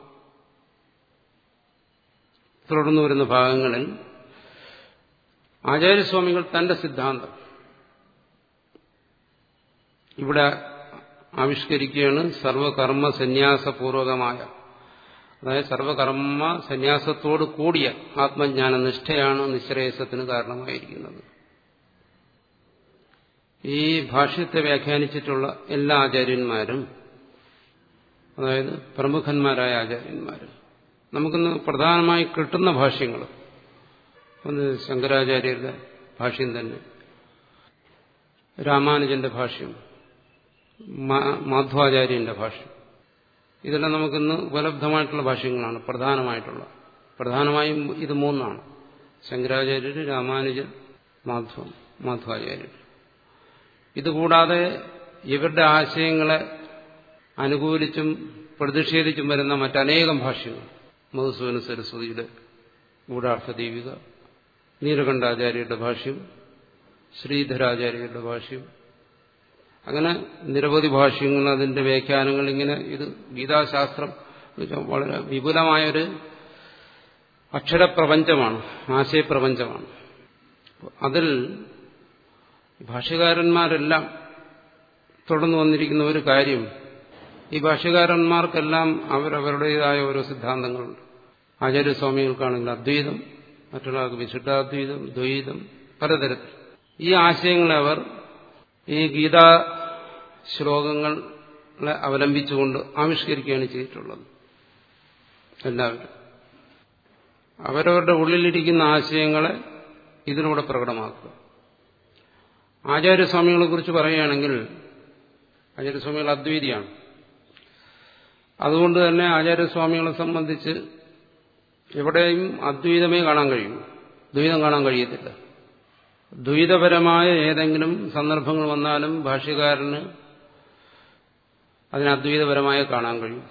[SPEAKER 1] തുടർന്നു വരുന്ന ഭാഗങ്ങളിൽ ആചാര്യസ്വാമികൾ തന്റെ സിദ്ധാന്തം ഇവിടെ ആവിഷ്കരിക്കുകയാണ് സർവകർമ്മ സന്യാസപൂർവകമായ അതായത് സർവകർമ്മ സന്യാസത്തോട് കൂടിയ ആത്മജ്ഞാന നിഷ്ഠയാണ് നിശ്രേയസത്തിന് കാരണമായിരിക്കുന്നത് ഈ ഭാഷ്യത്തെ വ്യാഖ്യാനിച്ചിട്ടുള്ള എല്ലാ ആചാര്യന്മാരും അതായത് പ്രമുഖന്മാരായ ആചാര്യന്മാർ നമുക്കിന്ന് പ്രധാനമായി കിട്ടുന്ന ഭാഷ്യങ്ങൾ ഒന്ന് ശങ്കരാചാര്യരുടെ ഭാഷ്യം തന്നെ രാമാനുജന്റെ ഭാഷ്യം മാധ്വാചാര്യന്റെ ഭാഷ്യം ഇതെല്ലാം നമുക്കിന്ന് ഉപലബ്ധമായിട്ടുള്ള ഭാഷ്യങ്ങളാണ് പ്രധാനമായിട്ടുള്ള പ്രധാനമായും ഇത് മൂന്നാണ് ശങ്കരാചാര്യർ രാമാനുജൻ മാധ്വം മാധ്വാചാര്യർ ഇതുകൂടാതെ ഇവരുടെ ആശയങ്ങളെ അനുകൂലിച്ചും പ്രതിഷേധിച്ചും വരുന്ന മറ്റനേകം ഭാഷ്യങ്ങൾ മധുസൂദന സരസ്വതിയുടെ ഗൂഢാർത്ഥ ദീപിക നീലകണ്ഠാചാര്യരുടെ ഭാഷ്യം ശ്രീധരാചാര്യരുടെ ഭാഷ്യം അങ്ങനെ നിരവധി ഭാഷ്യങ്ങൾ അതിന്റെ വ്യാഖ്യാനങ്ങൾ ഇങ്ങനെ ഇത് ഗീതാശാസ്ത്രം വളരെ വിപുലമായൊരു അക്ഷരപ്രപഞ്ചമാണ് ആശയപ്രപഞ്ചമാണ് അതിൽ ഭാഷ്യകാരന്മാരെല്ലാം തുടർന്നു വന്നിരിക്കുന്ന ഒരു കാര്യം ഈ ഭാഷ്യകാരന്മാർക്കെല്ലാം അവരവരുടേതായ ഓരോ സിദ്ധാന്തങ്ങളുണ്ട് ആചാര്യസ്വാമികൾക്കാണെങ്കിൽ അദ്വൈതം മറ്റുള്ളവർക്ക് വിശുദ്ധാദ്വൈതം ദ്വൈതം പലതരത്തിൽ ഈ ആശയങ്ങളെ അവർ ഈ ഗീതാ ശ്ലോകങ്ങളെ അവലംബിച്ചുകൊണ്ട് ആവിഷ്കരിക്കുകയാണ് ചെയ്തിട്ടുള്ളത് എല്ലാവരും അവരവരുടെ ഉള്ളിലിരിക്കുന്ന ആശയങ്ങളെ ഇതിലൂടെ പ്രകടമാക്കുക ആചാര്യസ്വാമികളെ കുറിച്ച് പറയുകയാണെങ്കിൽ ആചാര്യസ്വാമികൾ അദ്വൈതിയാണ് അതുകൊണ്ട് തന്നെ ആചാര്യസ്വാമികളെ സംബന്ധിച്ച് എവിടെയും അദ്വൈതമേ കാണാൻ കഴിയും ദ്വൈതം കാണാൻ കഴിയത്തില്ല ദ്വൈതപരമായ ഏതെങ്കിലും സന്ദർഭങ്ങൾ വന്നാലും ഭാഷ്യകാരന് അതിന് അദ്വൈതപരമായ കാണാൻ കഴിയും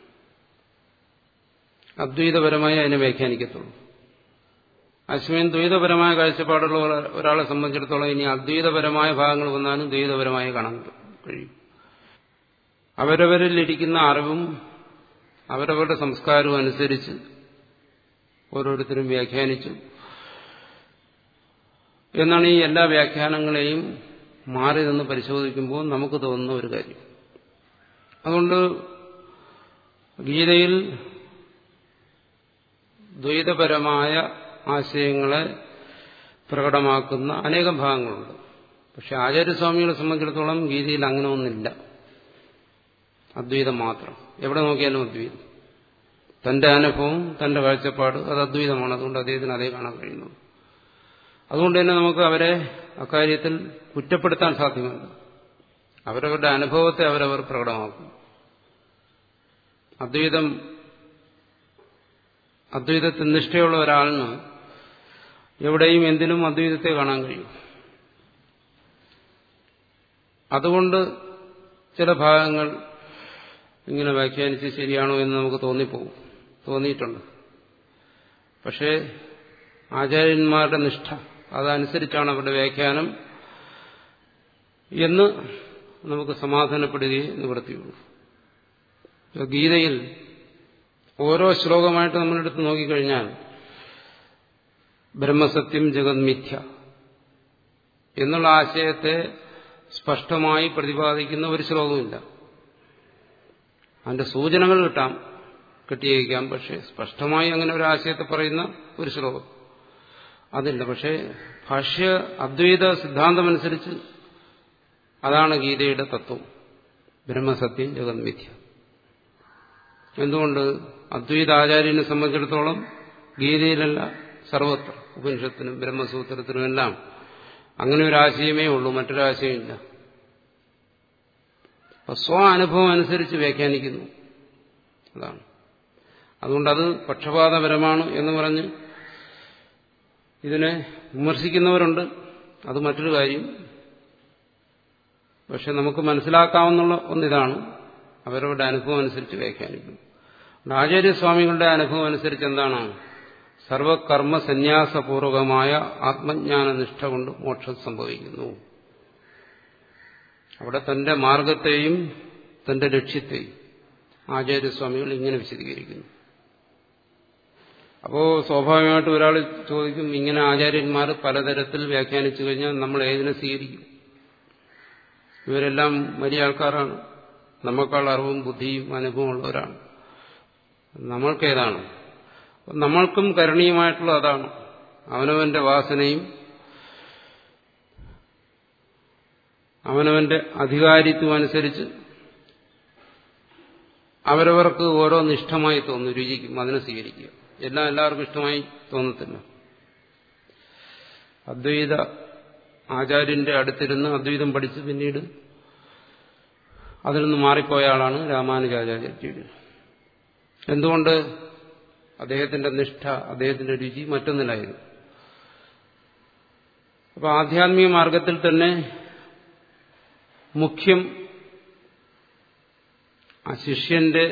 [SPEAKER 1] അദ്വൈതപരമായി അതിനെ വ്യാഖ്യാനിക്കത്തുള്ളൂ അശ്വൻ ദ്വൈതപരമായ കാഴ്ചപ്പാടുള്ള ഒരാളെ സംബന്ധിച്ചിടത്തോളം ഇനി അദ്വൈതപരമായ ഭാഗങ്ങൾ വന്നാലും ദ്വൈതപരമായി കാണാൻ കഴിയും അവരവരിലിരിക്കുന്ന അറിവും അവരവരുടെ സംസ്കാരവും അനുസരിച്ച് ഓരോരുത്തരും വ്യാഖ്യാനിച്ചു എന്നാണ് ഈ എല്ലാ വ്യാഖ്യാനങ്ങളെയും മാറി നിന്ന് പരിശോധിക്കുമ്പോൾ നമുക്ക് തോന്നുന്ന ഒരു കാര്യം അതുകൊണ്ട് ഗീതയിൽ ദ്വൈതപരമായ ആശയങ്ങളെ പ്രകടമാക്കുന്ന അനേകം ഭാഗങ്ങളുണ്ട് പക്ഷെ ആചാര്യസ്വാമികളെ സംബന്ധിച്ചിടത്തോളം ഗീതയിൽ അങ്ങനെ ഒന്നില്ല അദ്വൈതം മാത്രം എവിടെ നോക്കിയാലും അദ്വൈതം തന്റെ അനുഭവം തന്റെ കാഴ്ചപ്പാട് അത് അദ്വൈതമാണ് അതുകൊണ്ട് അദ്ദേഹത്തിന് അതേ കാണാൻ കഴിയുന്നു അതുകൊണ്ട് തന്നെ നമുക്ക് അവരെ അക്കാര്യത്തിൽ കുറ്റപ്പെടുത്താൻ സാധ്യമല്ല അവരവരുടെ അനുഭവത്തെ അവരവർ പ്രകടമാക്കും അദ്വൈതം അദ്വൈതത്തിൽ നിഷ്ഠയുള്ള ഒരാളിന് എവിടെയും എന്തിനും അദ്വൈതത്തെ കാണാൻ കഴിയും അതുകൊണ്ട് ചില ഭാഗങ്ങൾ ഇങ്ങനെ വ്യാഖ്യാനിച്ച് ശരിയാണോ എന്ന് നമുക്ക് തോന്നിപ്പോകും തോന്നിയിട്ടുണ്ട് പക്ഷേ ആചാര്യന്മാരുടെ നിഷ്ഠ അതനുസരിച്ചാണ് അവരുടെ വ്യാഖ്യാനം എന്ന് നമുക്ക് സമാധാനപ്പെടുകയേ നിവൃത്തിയുള്ളൂ ഗീതയിൽ ഓരോ ശ്ലോകമായിട്ട് നമ്മളെടുത്ത് നോക്കിക്കഴിഞ്ഞാൽ ബ്രഹ്മസത്യം ജഗത് മിഥ്യ എന്നുള്ള ആശയത്തെ സ്പഷ്ടമായി പ്രതിപാദിക്കുന്ന ഒരു ശ്ലോകമില്ല അതിന്റെ സൂചനകൾ കിട്ടാം കിട്ടിയേക്കാം പക്ഷെ സ്പഷ്ടമായി അങ്ങനെ ഒരു ആശയത്തെ പറയുന്ന ഒരു ശ്ലോകം അതില്ല പക്ഷേ ഭാഷ്യ അദ്വൈത സിദ്ധാന്തമനുസരിച്ച് അതാണ് ഗീതയുടെ തത്വം ബ്രഹ്മസത്യം ജഗന്മിഥ്യ എന്തുകൊണ്ട് അദ്വൈതാചാര്യനെ സംബന്ധിച്ചിടത്തോളം ഗീതയിലല്ല സർവത്ര ഉപനിഷത്തിനും ബ്രഹ്മസൂത്രത്തിനും എല്ലാം അങ്ങനെ ഒരു ആശയമേ ഉള്ളൂ മറ്റൊരാശയമില്ല അപ്പൊ സ്വ അനുഭവം അനുസരിച്ച് വ്യാഖ്യാനിക്കുന്നു അതാണ് അതുകൊണ്ടത് പക്ഷപാതപരമാണ് എന്ന് പറഞ്ഞ് ഇതിനെ വിമർശിക്കുന്നവരുണ്ട് അത് മറ്റൊരു കാര്യം പക്ഷെ നമുക്ക് മനസ്സിലാക്കാവുന്ന ഒന്നിതാണ് അവരവരുടെ അനുഭവം അനുസരിച്ച് വ്യാഖ്യാനിക്കും ആചാര്യസ്വാമികളുടെ അനുഭവം അനുസരിച്ച് എന്താണ് സർവകർമ്മ സന്യാസപൂർവകമായ ആത്മജ്ഞാന നിഷ്ഠ കൊണ്ട് മോക്ഷം സംഭവിക്കുന്നു അവിടെ തന്റെ മാർഗത്തെയും തന്റെ ലക്ഷ്യത്തെയും ആചാര്യസ്വാമികൾ ഇങ്ങനെ വിശദീകരിക്കുന്നു അപ്പോ സ്വാഭാവികമായിട്ട് ഒരാൾ ചോദിക്കും ഇങ്ങനെ ആചാര്യന്മാർ പലതരത്തിൽ വ്യാഖ്യാനിച്ചു കഴിഞ്ഞാൽ നമ്മൾ ഏതിനെ സ്വീകരിക്കും ഇവരെല്ലാം വലിയ ആൾക്കാരാണ് നമ്മൾക്കുള്ള അറിവും ബുദ്ധിയും അനുഭവമുള്ളവരാണ് നമ്മൾക്കേതാണ് നമ്മൾക്കും കരണീയമായിട്ടുള്ള അതാണ് അവനവന്റെ വാസനയും അവനവന്റെ അധികാരിത്വം അനുസരിച്ച് അവരവർക്ക് ഓരോന്ന് ഇഷ്ടമായി തോന്നും രുചിക്കും അതിനെ സ്വീകരിക്കുക എല്ലാം എല്ലാവർക്കും ഇഷ്ടമായി തോന്നത്തില്ല അദ്വൈത ആചാര്യന്റെ അടുത്തിരുന്ന് അദ്വൈതം പഠിച്ച് പിന്നീട് അതിൽ നിന്ന് മാറിപ്പോയ ആളാണ് രാമാനുജാചാര്യ എന്തുകൊണ്ട് അദ്ദേഹത്തിന്റെ നിഷ്ഠ അദ്ദേഹത്തിന്റെ രുചി മറ്റൊന്നിലായിരുന്നു അപ്പൊ ആധ്യാത്മിക മാർഗത്തിൽ തന്നെ മുഖ്യം ആ ശിഷ്യന്റെ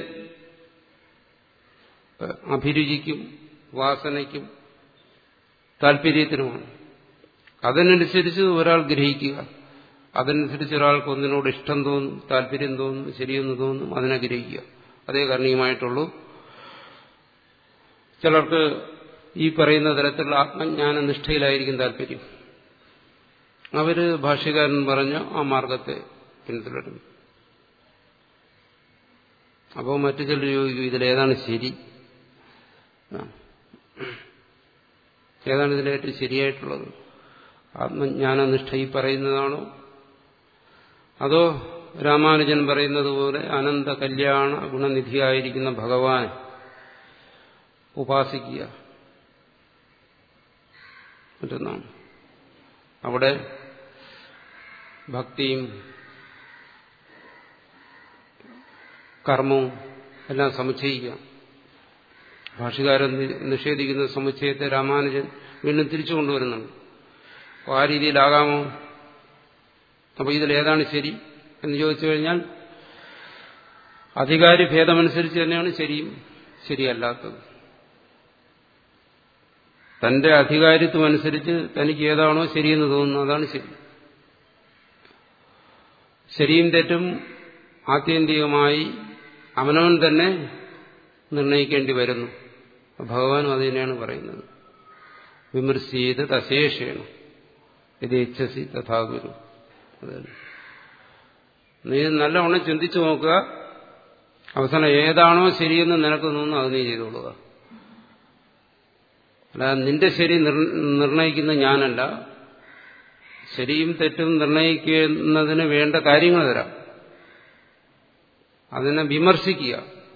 [SPEAKER 1] അഭിരുചിക്കും വാസനയ്ക്കും താല്പര്യത്തിനുമാണ് അതിനനുസരിച്ച് ഒരാൾ ഗ്രഹിക്കുക അതനുസരിച്ച് ഒരാൾക്ക് ഒന്നിനോട് ഇഷ്ടം തോന്നും താല്പര്യം തോന്നും ശരിയെന്ന് തോന്നും അതിനെ ഗ്രഹിക്കുക അതേ കരണീയമായിട്ടുള്ളൂ ചിലർക്ക് ഈ പറയുന്ന തരത്തിലുള്ള ആത്മജ്ഞാന നിഷ്ഠയിലായിരിക്കും താല്പര്യം അവര് ഭാഷ്യകാരൻ പറഞ്ഞ ആ മാർഗത്തെ പിന്തുടരും അപ്പോൾ മറ്റു ചിലർ ചോദിക്കും ഇതിലേതാണ് ശരി ഏതാണ് ഇതിലേറ്റവും ശരിയായിട്ടുള്ളത് ആത്മജ്ഞാനനിഷ്ഠ ഈ പറയുന്നതാണോ അതോ രാമാനുജൻ പറയുന്നത് പോലെ അനന്ത കല്യാണ ഗുണനിധിയായിരിക്കുന്ന ഭഗവാൻ ഉപാസിക്കുക മറ്റൊന്നാണ് അവിടെ ഭക്തിയും കർമ്മവും എല്ലാം സമുച്ചയിക്കാം ഭാഷകാരൻ നിഷേധിക്കുന്ന സമുച്ചയത്തെ രാമാനുജൻ വീണ്ടും തിരിച്ചു കൊണ്ടുവരുന്നുണ്ട് അപ്പോൾ ആ രീതിയിലാകാമോ അപ്പോൾ ഇതിലേതാണ് ശരി എന്ന് ചോദിച്ചു കഴിഞ്ഞാൽ അധികാരി ഭേദമനുസരിച്ച് തന്നെയാണ് ശരിയും ശരിയല്ലാത്തത് തന്റെ അധികാരിത്വം അനുസരിച്ച് തനിക്ക് ഏതാണോ ശരിയെന്ന് തോന്നുന്നു അതാണ് ശരി ശരിയും തെറ്റും ആത്യന്തികമായി അവനവൻ തന്നെ നിർണയിക്കേണ്ടി വരുന്നു ഭഗവാനും അത് തന്നെയാണ് പറയുന്നത് വിമർശിയത് തശേഷേണം ഇത് ഇച്ഛസി തഥാഗുരു നീ നല്ലവണ്ണം ചിന്തിച്ചു നോക്കുക അവസാനം ഏതാണോ ശരിയെന്ന് നിനക്ക് തോന്നുന്നു അത് നീ ചെയ്തോളുക അല്ല നിന്റെ ശരി നിർണയിക്കുന്ന ഞാനല്ല ശരിയും തെറ്റും നിർണയിക്കുന്നതിന് വേണ്ട കാര്യങ്ങൾ തരാം അതിനെ വിമർശിക്കുക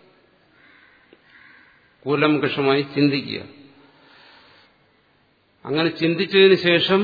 [SPEAKER 1] കൂലംകഷമായി ചിന്തിക്കുക അങ്ങനെ ചിന്തിച്ചതിന് ശേഷം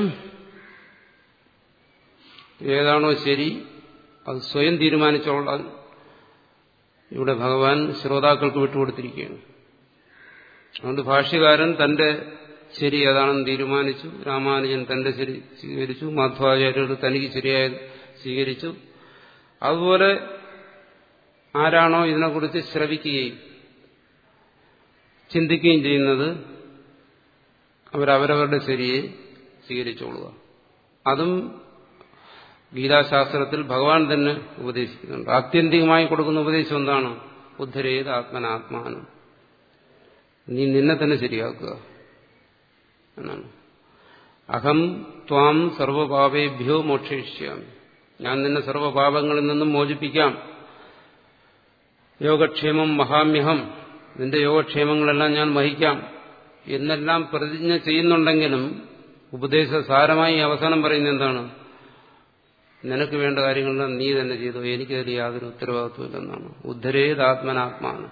[SPEAKER 1] ഏതാണോ ശരി അത് സ്വയം തീരുമാനിച്ചോളാൻ ഇവിടെ ഭഗവാൻ ശ്രോതാക്കൾക്ക് വിട്ടുകൊടുത്തിരിക്കുകയാണ് അതുകൊണ്ട് ഭാഷ്യകാരൻ തന്റെ ശരി ഏതാണെന്ന് തീരുമാനിച്ചു രാമാനുജൻ തന്റെ ശരി സ്വീകരിച്ചു മാധ്വാചാര്യർ തനിക്ക് ശരിയായത് സ്വീകരിച്ചു അതുപോലെ ആരാണോ ഇതിനെക്കുറിച്ച് ശ്രവിക്കുകയും ചിന്തിക്കുകയും ചെയ്യുന്നത് അവരവരവരുടെ ശരിയെ സ്വീകരിച്ചോളുക അതും ഗീതാശാസ്ത്രത്തിൽ ഭഗവാൻ തന്നെ ഉപദേശിക്കുന്നുണ്ട് ആത്യന്തികമായി കൊടുക്കുന്ന ഉപദേശം എന്താണ് ഉദ്ധരേത് ആത്മനാത്മാനം നീ നിന്നെ തന്നെ ശരിയാക്കുക എന്നാണ് അഹം ത്വാം സർവപാപേഭ്യോ മോക്ഷിഷ്യാമി ഞാൻ നിന്നെ സർവപാപങ്ങളിൽ നിന്നും മോചിപ്പിക്കാം യോഗക്ഷേമം മഹാമ്യഹം നിന്റെ യോഗക്ഷേമങ്ങളെല്ലാം ഞാൻ വഹിക്കാം എന്നെല്ലാം പ്രതിജ്ഞ ചെയ്യുന്നുണ്ടെങ്കിലും ഉപദേശ സാരമായി അവസാനം പറയുന്നത് എന്താണ് നിനക്ക് വേണ്ട കാര്യങ്ങളെല്ലാം നീ തന്നെ ചെയ്തു എനിക്കതിൽ യാതൊരു ഉത്തരവാദിത്വമില്ലെന്നാണ് ഉദ്ധരേത് ആത്മനാത്മാനം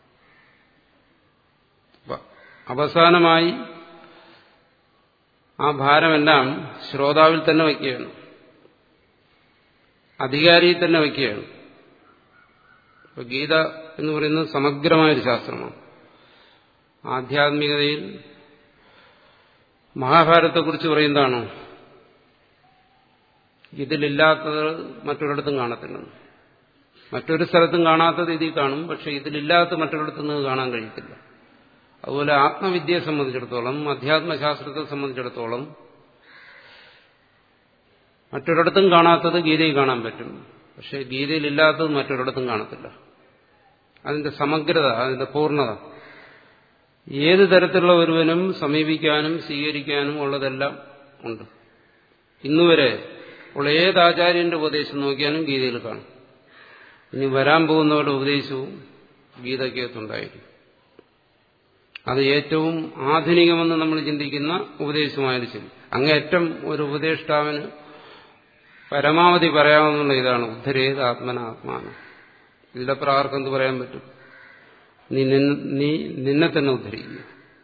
[SPEAKER 1] അവസാനമായി ആ ഭാരമെല്ലാം ശ്രോതാവിൽ തന്നെ വയ്ക്കുകയാണ് അധികാരിയിൽ തന്നെ വയ്ക്കുകയാണ് ഇപ്പൊ ഗീത എന്ന് പറയുന്നത് സമഗ്രമായൊരു ശാസ്ത്രമാണ് ആധ്യാത്മികതയിൽ മഹാഭാരതത്തെക്കുറിച്ച് പറയുന്നതാണോ ഇതിലില്ലാത്തത് മറ്റൊരിടത്തും കാണത്തില്ലെന്ന് മറ്റൊരു സ്ഥലത്തും കാണാത്തത് ഇതിൽ കാണും പക്ഷെ ഇതിലില്ലാത്ത മറ്റൊരിടത്തും നിന്ന് കാണാൻ കഴിയത്തില്ല അതുപോലെ ആത്മവിദ്യയെ സംബന്ധിച്ചിടത്തോളം അധ്യാത്മശാസ്ത്രത്തെ സംബന്ധിച്ചിടത്തോളം മറ്റൊരിടത്തും കാണാത്തത് ഗീതയിൽ കാണാൻ പറ്റും പക്ഷെ ഗീതയിൽ ഇല്ലാത്തത് മറ്റൊരിടത്തും കാണത്തില്ല അതിന്റെ സമഗ്രത അതിന്റെ പൂർണ്ണത ഏത് തരത്തിലുള്ള ഒരുവനും സമീപിക്കാനും സ്വീകരിക്കാനും ഉള്ളതെല്ലാം ഉണ്ട് ഇന്നുവരെ ഉള്ള ഏത് ആചാര്യന്റെ ഉപദേശം നോക്കിയാലും ഗീതയിൽ കാണും ഇനി വരാൻ പോകുന്നവരുടെ ഉപദേശവും ഗീതയ്ക്കകത്തുണ്ടായിരിക്കും അത് ഏറ്റവും ആധുനികമെന്ന് നമ്മൾ ചിന്തിക്കുന്ന ഉപദേശമായാലും ശരി അങ്ങേറ്റം ഒരു ഉപദേഷ്ടാവിന് പരമാവധി പറയാവുന്ന ഇതാണ് ഉദ്ധരേത് ആത്മനാത്മാനം ഇതിലപ്പുറം ആർക്കെന്ത് പറയാൻ പറ്റും നീ നീ നിന്നെ തന്നെ ഉദ്ധരിക്കുക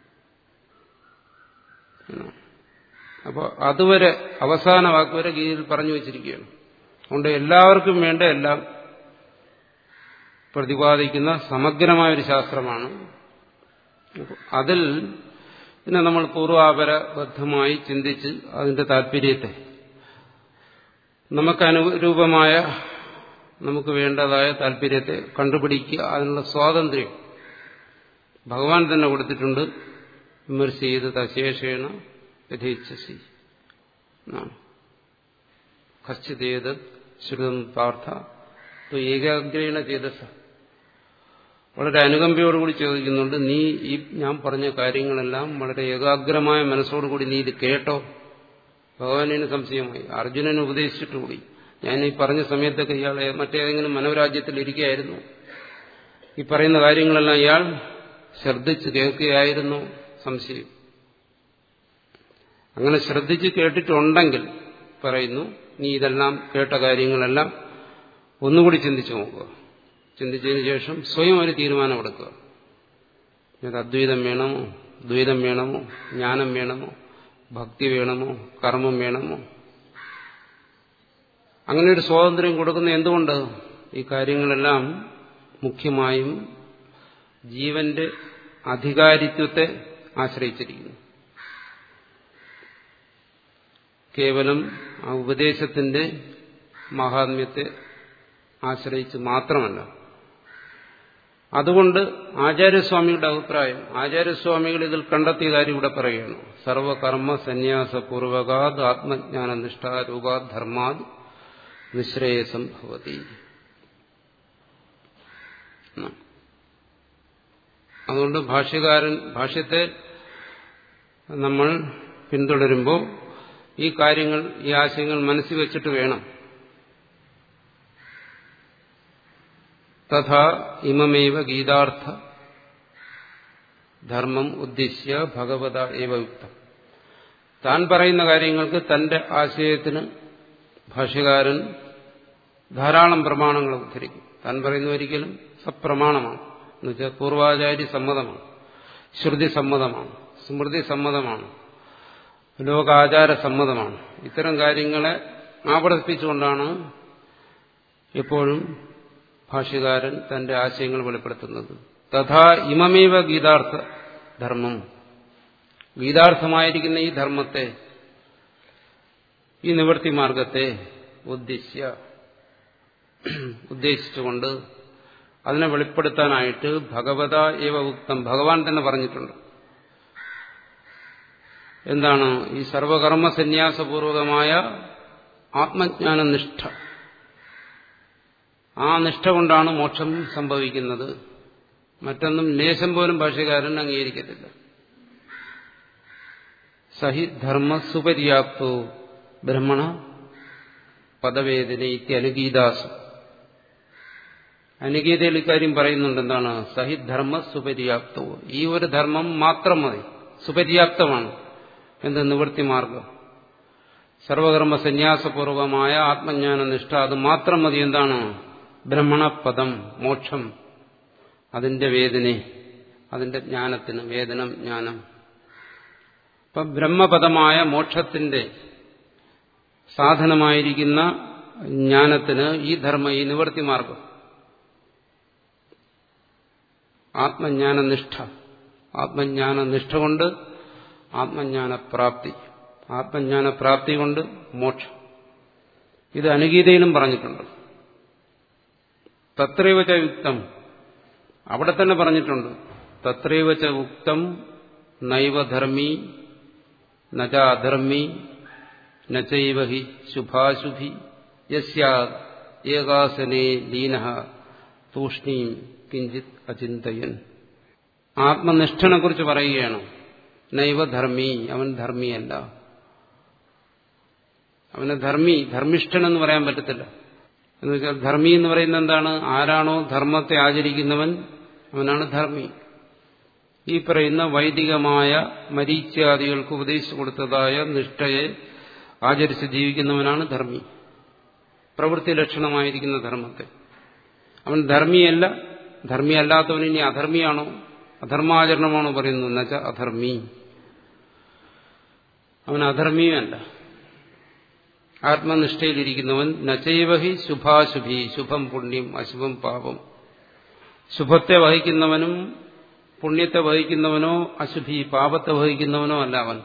[SPEAKER 1] അപ്പോൾ അതുവരെ അവസാന വാക്കുവരെ ഗീതയിൽ പറഞ്ഞു വച്ചിരിക്കുകയാണ് അതുകൊണ്ട് എല്ലാവർക്കും വേണ്ട എല്ലാം പ്രതിപാദിക്കുന്ന സമഗ്രമായൊരു ശാസ്ത്രമാണ് അതിൽ പിന്നെ നമ്മൾ പൂർവാപരബദ്ധമായി ചിന്തിച്ച് അതിന്റെ താല്പര്യത്തെ നമുക്ക് അനുരൂപമായ നമുക്ക് വേണ്ടതായ താല്പര്യത്തെ കണ്ടുപിടിക്കുക അതിനുള്ള സ്വാതന്ത്ര്യം ഭഗവാൻ തന്നെ കൊടുത്തിട്ടുണ്ട് വിമർശ ചെയ്ത് തശേഷേണ യഥേച്ഛസി കശ്ചിതേത് ശ്രുതം പാർത്ഥ ഏകാഗ്രേണ ചേതസ വളരെ അനുകമ്പയോടുകൂടി ചോദിക്കുന്നുണ്ട് നീ ഈ ഞാൻ പറഞ്ഞ കാര്യങ്ങളെല്ലാം വളരെ ഏകാഗ്രമായ മനസ്സോടുകൂടി നീ ഇത് കേട്ടോ ഭഗവാനിന് സംശയമായി അർജുനന് ഉപദേശിച്ചിട്ടുകൂടി ഞാൻ ഈ പറഞ്ഞ സമയത്തൊക്കെ ഇയാളെ മറ്റേതെങ്കിലും മനോരാജ്യത്തിൽ ഇരിക്കുകയായിരുന്നു ഈ പറയുന്ന കാര്യങ്ങളെല്ലാം ഇയാൾ ശ്രദ്ധിച്ച് കേൾക്കുകയായിരുന്നു സംശയം അങ്ങനെ ശ്രദ്ധിച്ച് കേട്ടിട്ടുണ്ടെങ്കിൽ പറയുന്നു നീ ഇതെല്ലാം കേട്ട കാര്യങ്ങളെല്ലാം ഒന്നുകൂടി ചിന്തിച്ചു നോക്കുക ചിന്തിച്ചതിന് ശേഷം സ്വയം ഒരു തീരുമാനമെടുക്കുക ഇത് അദ്വൈതം വേണമോ ദ്വൈതം വേണമോ ജ്ഞാനം വേണമോ ഭക്തി വേണമോ കർമ്മം വേണമോ അങ്ങനെ ഒരു സ്വാതന്ത്ര്യം കൊടുക്കുന്ന എന്തുകൊണ്ട് ഈ കാര്യങ്ങളെല്ലാം മുഖ്യമായും ജീവന്റെ അധികാരിത്വത്തെ ആശ്രയിച്ചിരിക്കുന്നു കേവലം ആ ഉപദേശത്തിന്റെ മഹാത്മ്യത്തെ ആശ്രയിച്ച് മാത്രമല്ല അതുകൊണ്ട് ആചാര്യസ്വാമികളുടെ അഭിപ്രായം ആചാര്യസ്വാമികൾ ഇതിൽ കണ്ടെത്തിയ കാര്യം ഇവിടെ പറയുകയാണ് സർവകർമ്മ സന്യാസ പൂർവകാത് ആത്മജ്ഞാന നിഷ്ഠാരൂപാത് ധർമാത് നിശ്രേയസം ഭവതി അതുകൊണ്ട് ഭാഷ്യകാരൻ ഭാഷ്യത്തെ നമ്മൾ പിന്തുടരുമ്പോൾ ഈ കാര്യങ്ങൾ ഈ ആശയങ്ങൾ മനസ്സിൽ വെച്ചിട്ട് വേണം തഥാ ഇമമേവ ഗീതാർത്ഥ ധർമ്മം ഉദ്ദേശ്യ ഭഗവത ഏവ യുക്തം താൻ പറയുന്ന കാര്യങ്ങൾക്ക് തന്റെ ആശയത്തിന് ഭാഷ്യകാരൻ ധാരാളം പ്രമാണങ്ങൾ ഉദ്ധരിക്കും താൻ പറയുന്ന ഒരിക്കലും സപ്രമാണമാണ് എന്നുവെച്ചാൽ പൂർവാചാര്യ സമ്മതമാണ് ശ്രുതി സമ്മതമാണ് സ്മൃതി സമ്മതമാണ് ലോകാചാര സമ്മതമാണ് ഇത്തരം കാര്യങ്ങളെ ആവർത്തിപ്പിച്ചുകൊണ്ടാണ് എപ്പോഴും ഭാഷ്യകാരൻ തന്റെ ആശയങ്ങൾ വെളിപ്പെടുത്തുന്നത് തഥാ ഇമമേവ ഗീതാർത്ഥ ധർമ്മം ഗീതാർത്ഥമായിരിക്കുന്ന ഈ ധർമ്മത്തെ ഈ നിവൃത്തി മാർഗത്തെ ഉദ്ദേശിച്ച ഉദ്ദേശിച്ചുകൊണ്ട് അതിനെ വെളിപ്പെടുത്താനായിട്ട് ഭഗവത ഏവ ഉക്തം ഭഗവാൻ തന്നെ പറഞ്ഞിട്ടുണ്ട് എന്താണ് ഈ സർവകർമ്മ സന്യാസപൂർവകമായ ആത്മജ്ഞാന നിഷ്ഠ ആ നിഷ്ഠ കൊണ്ടാണ് മോക്ഷം സംഭവിക്കുന്നത് മറ്റൊന്നും ലേശം പോലും ഭാഷകാരൻ അംഗീകരിക്കത്തില്ല സഹി ധർമ്മ സുപര്യാപ്തോ ബ്രഹ്മണ പദവേദന ഇത്യനുഗീതാസ് അനുഗീതയിൽ ഇക്കാര്യം പറയുന്നുണ്ട് എന്താണ് സഹി ധർമ്മ സുപര്യാപ്തോ ഈ ഒരു ധർമ്മം മാത്രം മതി സുപര്യാപ്തമാണ് എന്ത് നിവൃത്തി മാർഗം സർവകർമ്മ സന്യാസപൂർവമായ ആത്മജ്ഞാന നിഷ്ഠ അത് മാത്രം മതി എന്താണ് ബ്രഹ്മണപദം മോക്ഷം അതിന്റെ വേദന അതിന്റെ ജ്ഞാനത്തിന് വേദനം ജ്ഞാനം അപ്പം ബ്രഹ്മപദമായ മോക്ഷത്തിന്റെ സാധനമായിരിക്കുന്ന ജ്ഞാനത്തിന് ഈ ധർമ്മ ഈ നിവർത്തി മാർഗം ആത്മജ്ഞാന നിഷ്ഠ ആത്മജ്ഞാന നിഷ്ഠ കൊണ്ട് ആത്മജ്ഞാന പ്രാപ്തി ആത്മജ്ഞാന പ്രാപ്തി കൊണ്ട് മോക്ഷം ഇത് അനുഗീതയിലും പറഞ്ഞിട്ടുണ്ട് തത്രൈവച യുക്തം അവിടെ തന്നെ പറഞ്ഞിട്ടുണ്ട് തത്രൈവച ഉക്തം നൈവധർമ്മി നച അധർമ്മി നൈവ ഹി ശുഭാശുഭി യസ്യാദ് ഏകാസനേ ലീന തൂഷ്ണീം കിഞ്ചിത് അചിന്തയൻ ആത്മനിഷ്ഠനെ കുറിച്ച് പറയുകയാണ് നൈവ ധർമ്മി അവൻ ധർമ്മിയല്ല അവന് ധർമ്മി ധർമ്മിഷ്ഠൻ എന്ന് പറയാൻ പറ്റത്തില്ല എന്ന് വെച്ചാൽ ധർമ്മി എന്ന് പറയുന്നത് എന്താണ് ആരാണോ ധർമ്മത്തെ ആചരിക്കുന്നവൻ അവനാണ് ധർമ്മി ഈ പറയുന്ന വൈദികമായ മരീച്യാദികൾക്ക് ഉപദേശിച്ചു കൊടുത്തതായ നിഷ്ഠയെ ആചരിച്ച് ജീവിക്കുന്നവനാണ് ധർമ്മി പ്രവൃത്തി ലക്ഷണമായിരിക്കുന്ന ധർമ്മത്തെ അവൻ ധർമ്മിയല്ല ധർമ്മിയല്ലാത്തവൻ ഇനി അധർമ്മിയാണോ അധർമാചരണമാണോ പറയുന്നത് എന്നുവെച്ചാൽ അധർമ്മി അവൻ അധർമ്മിയുമല്ല ആത്മനിഷ്ഠയിലിരിക്കുന്നവൻ നചൈവഹി ശുഭാശുഭി ശുഭം പുണ്യം അശുഭം പാപം ശുഭത്തെ വഹിക്കുന്നവനും പുണ്യത്തെ വഹിക്കുന്നവനോ അശുഭി പാപത്തെ വഹിക്കുന്നവനോ അല്ല അവൻ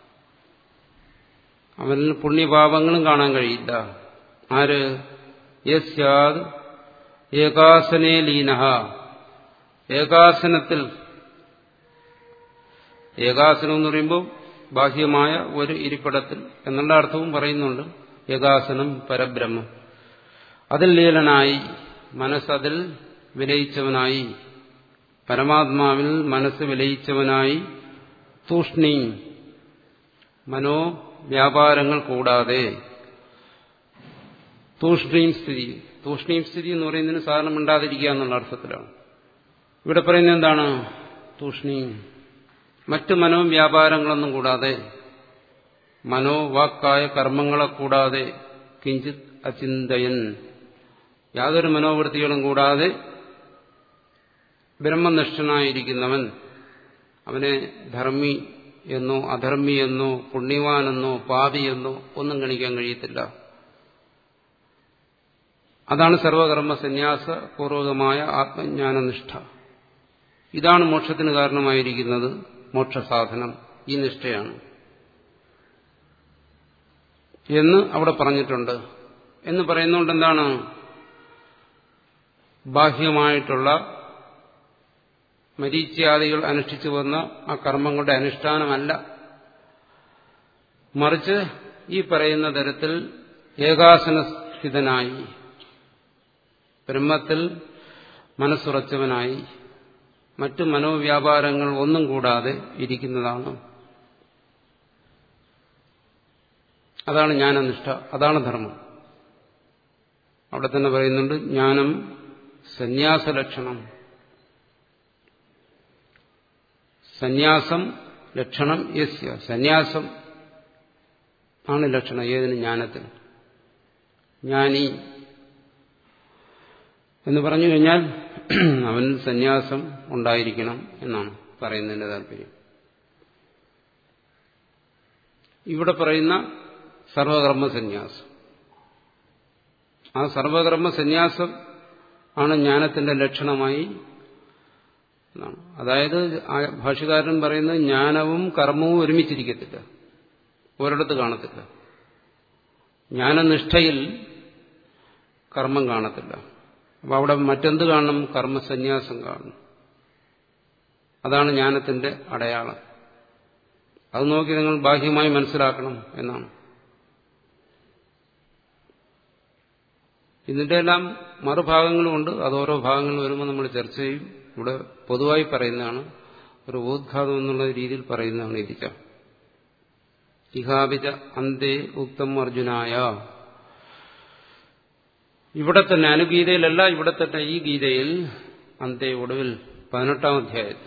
[SPEAKER 1] അവനിൽ പുണ്യപാപങ്ങളും കാണാൻ കഴിയില്ല ആര് യസ്യാദ് ഏകാസനേ ലീനഹ ഏകാസനത്തിൽ ഏകാസനം എന്ന് പറയുമ്പോൾ ബാഹ്യമായ ഒരു ഇരിപ്പിടത്തിൽ എന്നുള്ള അർത്ഥവും പറയുന്നുണ്ട് ഏകാസനം പരബ്രഹ്മം അതിൽ ലീലനായി മനസ്സതിൽ വിലയിച്ചവനായി പരമാത്മാവിൽ മനസ്സ് വിലയിച്ചവനായി തൂഷ്ണി മനോവ്യാപാരങ്ങൾ കൂടാതെ തൂഷ്ണീം സ്ഥിതി തൂഷ്ണീം സ്ഥിതി എന്ന് പറയുന്നതിന് സാധാരണ മിണ്ടാതിരിക്കുക എന്നുള്ള അർത്ഥത്തിലാണ് ഇവിടെ പറയുന്നത് എന്താണ് തൂഷ്ണീം മറ്റ് മനോവ്യാപാരങ്ങളൊന്നും കൂടാതെ മനോവാക്കായ കർമ്മങ്ങളെ കൂടാതെ കിഞ്ചിത് അചിന്തയൻ യാതൊരു മനോവൃത്തികളും കൂടാതെ ബ്രഹ്മനിഷ്ഠനായിരിക്കുന്നവൻ അവനെ ധർമ്മി എന്നോ അധർമ്മി എന്നോ പുണ്യവാനെന്നോ പാപിയെന്നോ ഒന്നും ഗണിക്കാൻ കഴിയത്തില്ല അതാണ് സർവകർമ്മ സന്യാസ പൂർവകമായ ആത്മജ്ഞാനനിഷ്ഠ ഇതാണ് മോക്ഷത്തിന് കാരണമായിരിക്കുന്നത് മോക്ഷസാധനം ഈ നിഷ്ഠയാണ് എന്ന് അവിടെ പറഞ്ഞിട്ടുണ്ട് എന്ന് പറയുന്നുകൊണ്ട് എന്താണ് ബാഹ്യമായിട്ടുള്ള മരീച്യാദികൾ അനുഷ്ഠിച്ചു വന്ന ആ കർമ്മങ്ങളുടെ അനുഷ്ഠാനമല്ല മറിച്ച് ഈ പറയുന്ന തരത്തിൽ ഏകാസനസ്ഥിതനായി ബ്രഹ്മത്തിൽ മനസ്സുറച്ചവനായി മറ്റു മനോവ്യാപാരങ്ങൾ ഒന്നും കൂടാതെ ഇരിക്കുന്നതാണ് അതാണ് ജ്ഞാനനിഷ്ഠ അതാണ് ധർമ്മം അവിടെ തന്നെ പറയുന്നുണ്ട് ജ്ഞാനം സന്യാസലക്ഷണം സന്യാസം ലക്ഷണം യസ്യ സന്യാസം ആണ് ലക്ഷണം ഏതിന് ജ്ഞാനത്തിന് ജ്ഞാനി എന്ന് പറഞ്ഞു കഴിഞ്ഞാൽ അവൻ സന്യാസം ഉണ്ടായിരിക്കണം എന്നാണ് പറയുന്നതിന്റെ താല്പര്യം ഇവിടെ പറയുന്ന സർവകർമ്മ സന്യാസം ആ സർവകർമ്മ സന്യാസം ആണ് ജ്ഞാനത്തിന്റെ ലക്ഷണമായി എന്നാണ് അതായത് ഭാഷകാരൻ പറയുന്നത് ജ്ഞാനവും കർമ്മവും ഒരുമിച്ചിരിക്കത്തില്ല ഒരിടത്ത് കാണത്തില്ല ജ്ഞാനനിഷ്ഠയിൽ കർമ്മം കാണത്തില്ല അപ്പോൾ അവിടെ മറ്റെന്ത് കാണണം കർമ്മസന്യാസം കാണണം അതാണ് ജ്ഞാനത്തിന്റെ അടയാളം അത് നോക്കി നിങ്ങൾ ബാഹ്യമായി മനസ്സിലാക്കണം എന്നാണ് ഇതിന്റെ എല്ലാം മറുഭാഗങ്ങളുമുണ്ട് അത് ഓരോ ഭാഗങ്ങൾ വരുമ്പോൾ നമ്മൾ ചർച്ച ചെയ്യും ഇവിടെ പൊതുവായി പറയുന്നതാണ് ഒരു ഉദ്ഘാതം എന്നുള്ള രീതിയിൽ പറയുന്നതാണ് ഇരിക്ക ഇഹാപിച്ച അന്തേ ഉക്തം അർജുനായ ഇവിടെ തന്നെ അനുഗീതയിലല്ല ഇവിടെ തന്നെ ഈ ഗീതയിൽ അന്തേ ഒടുവിൽ പതിനെട്ടാം അധ്യായത്തിൽ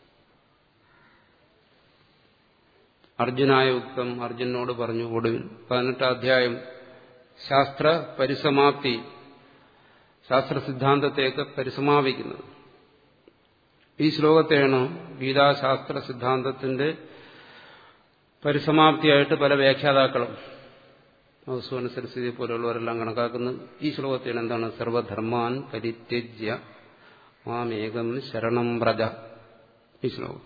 [SPEAKER 1] അർജുനായ ഉക്തം അർജുനോട് പറഞ്ഞു ഒടുവിൽ പതിനെട്ടാം അധ്യായം ശാസ്ത്ര പരിസമാപ്തി ശാസ്ത്ര സിദ്ധാന്തത്തെയൊക്കെ പരിസമാപിക്കുന്നത് ഈ ശ്ലോകത്തെയാണ് ഗീതാശാസ്ത്ര സിദ്ധാന്തത്തിന്റെ പരിസമാപ്തിയായിട്ട് പല വ്യാഖ്യാതാക്കളും മധുസൂന സരസ്വതി പോലുള്ളവരെല്ലാം കണക്കാക്കുന്നത് ഈ ശ്ലോകത്തെയാണ് എന്താണ് സർവധർമാൻ പരിത്യജ്യ മാമേകം ശരണം വ്രജ ഈ ശ്ലോകം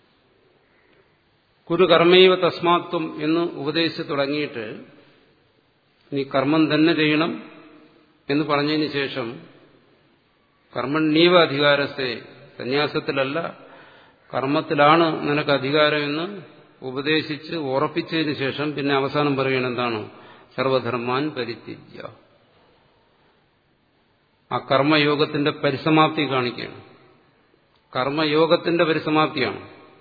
[SPEAKER 1] കുരു കർമ്മൈവ തസ്മാത്വം എന്ന് ഉപദേശിച്ച് തുടങ്ങിയിട്ട് നീ കർമ്മം തന്നെ ചെയ്യണം എന്ന് പറഞ്ഞതിന് ശേഷം കർമ്മണീവ അധികാരത്തെ സന്യാസത്തിലല്ല കർമ്മത്തിലാണ് നിനക്ക് അധികാരമെന്ന് ഉപദേശിച്ച് ഉറപ്പിച്ചതിന് ശേഷം പിന്നെ അവസാനം പറയുകയാണ് എന്താണ് സർവധർമാൻ പരിത്യജ്യ ആ കർമ്മയോഗത്തിന്റെ പരിസമാപ്തി കാണിക്കുകയാണ് കർമ്മയോഗത്തിന്റെ പരിസമാപ്തിയാണ്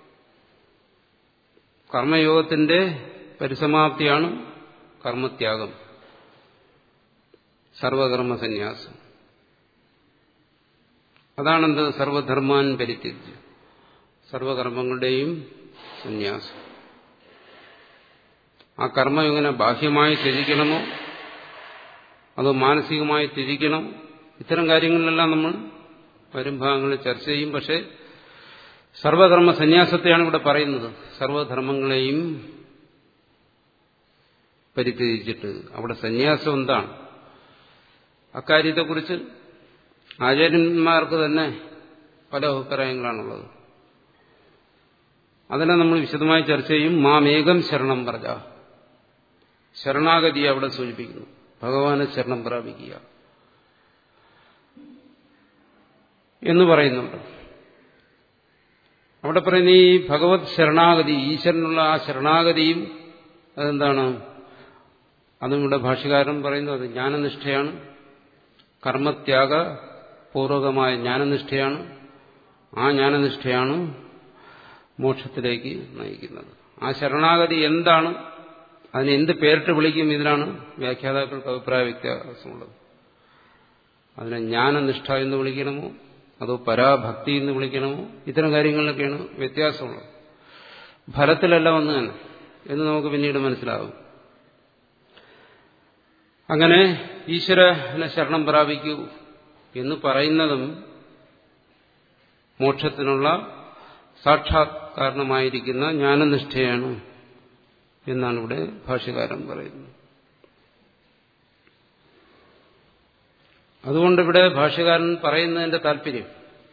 [SPEAKER 1] കർമ്മയോഗത്തിന്റെ പരിസമാപ്തിയാണ് കർമ്മത്യാഗം സർവകർമ്മ സന്യാസം അതാണെന്ത് സർവധർമാൻ പരിത്യജ്യ സർവകർമ്മങ്ങളുടെയും സന്യാസം ആ കർമ്മം എങ്ങനെ ബാഹ്യമായി ത്യജിക്കണമോ അതോ മാനസികമായി ത്യജിക്കണം ഇത്തരം കാര്യങ്ങളിലെല്ലാം നമ്മൾ വരും ഭാഗങ്ങളിൽ ചർച്ച ചെയ്യും പക്ഷേ സർവകർമ്മ സന്യാസത്തെയാണ് ഇവിടെ പറയുന്നത് സർവധർമ്മങ്ങളെയും പരിത്യജിച്ചിട്ട് അവിടെ സന്യാസം എന്താണ് അക്കാര്യത്തെക്കുറിച്ച് ആചാര്യന്മാർക്ക് തന്നെ പല അഭിപ്രായങ്ങളാണുള്ളത് അതിനെ നമ്മൾ വിശദമായി ചർച്ച ചെയ്യും മാമേകം ശരണം പറഞ്ഞ ശരണാഗതിയെ അവിടെ സൂചിപ്പിക്കുന്നു ഭഗവാനെ ശരണം പ്രാപിക്കുക എന്ന് പറയുന്നുണ്ട് അവിടെ പറയുന്ന ഈ ഭഗവത് ശരണാഗതി ഈശ്വരനുള്ള ആ ശരണാഗതിയും അതെന്താണ് അതും ഇവിടെ ഭാഷകാരൻ പറയുന്നത് അത് ജ്ഞാനനിഷ്ഠയാണ് കർമ്മത്യാഗ പൂർവകമായ ജ്ഞാനനിഷ്ഠയാണ് ആ ജ്ഞാനനിഷ്ഠയാണ് മോക്ഷത്തിലേക്ക് നയിക്കുന്നത് ആ ശരണാഗതി എന്താണ് അതിന് എന്ത് പേരിട്ട് വിളിക്കും ഇതിനാണ് വ്യാഖ്യാതാക്കൾക്ക് അഭിപ്രായ വ്യത്യാസമുള്ളത് അതിനെ ജ്ഞാനനിഷ്ഠ എന്ന് വിളിക്കണമോ അതോ പരാഭക്തി എന്ന് വിളിക്കണമോ ഇത്തരം കാര്യങ്ങളിലൊക്കെയാണ് വ്യത്യാസമുള്ളത് ഫലത്തിലല്ല വന്ന് തന്നെ എന്ന് നമുക്ക് പിന്നീട് മനസ്സിലാവും അങ്ങനെ ഈശ്വരനെ ശരണം പ്രാപിക്കൂ എന്ന് പറയുന്നതും മോക്ഷത്തിനുള്ള സാക്ഷാത് കാരണമായിരിക്കുന്ന ജ്ഞാനനിഷ്ഠയാണ് എന്നാണ് ഇവിടെ ഭാഷ്യകാരൻ പറയുന്നത് അതുകൊണ്ട് ഇവിടെ ഭാഷ്യകാരൻ പറയുന്നതിന്റെ താല്പര്യം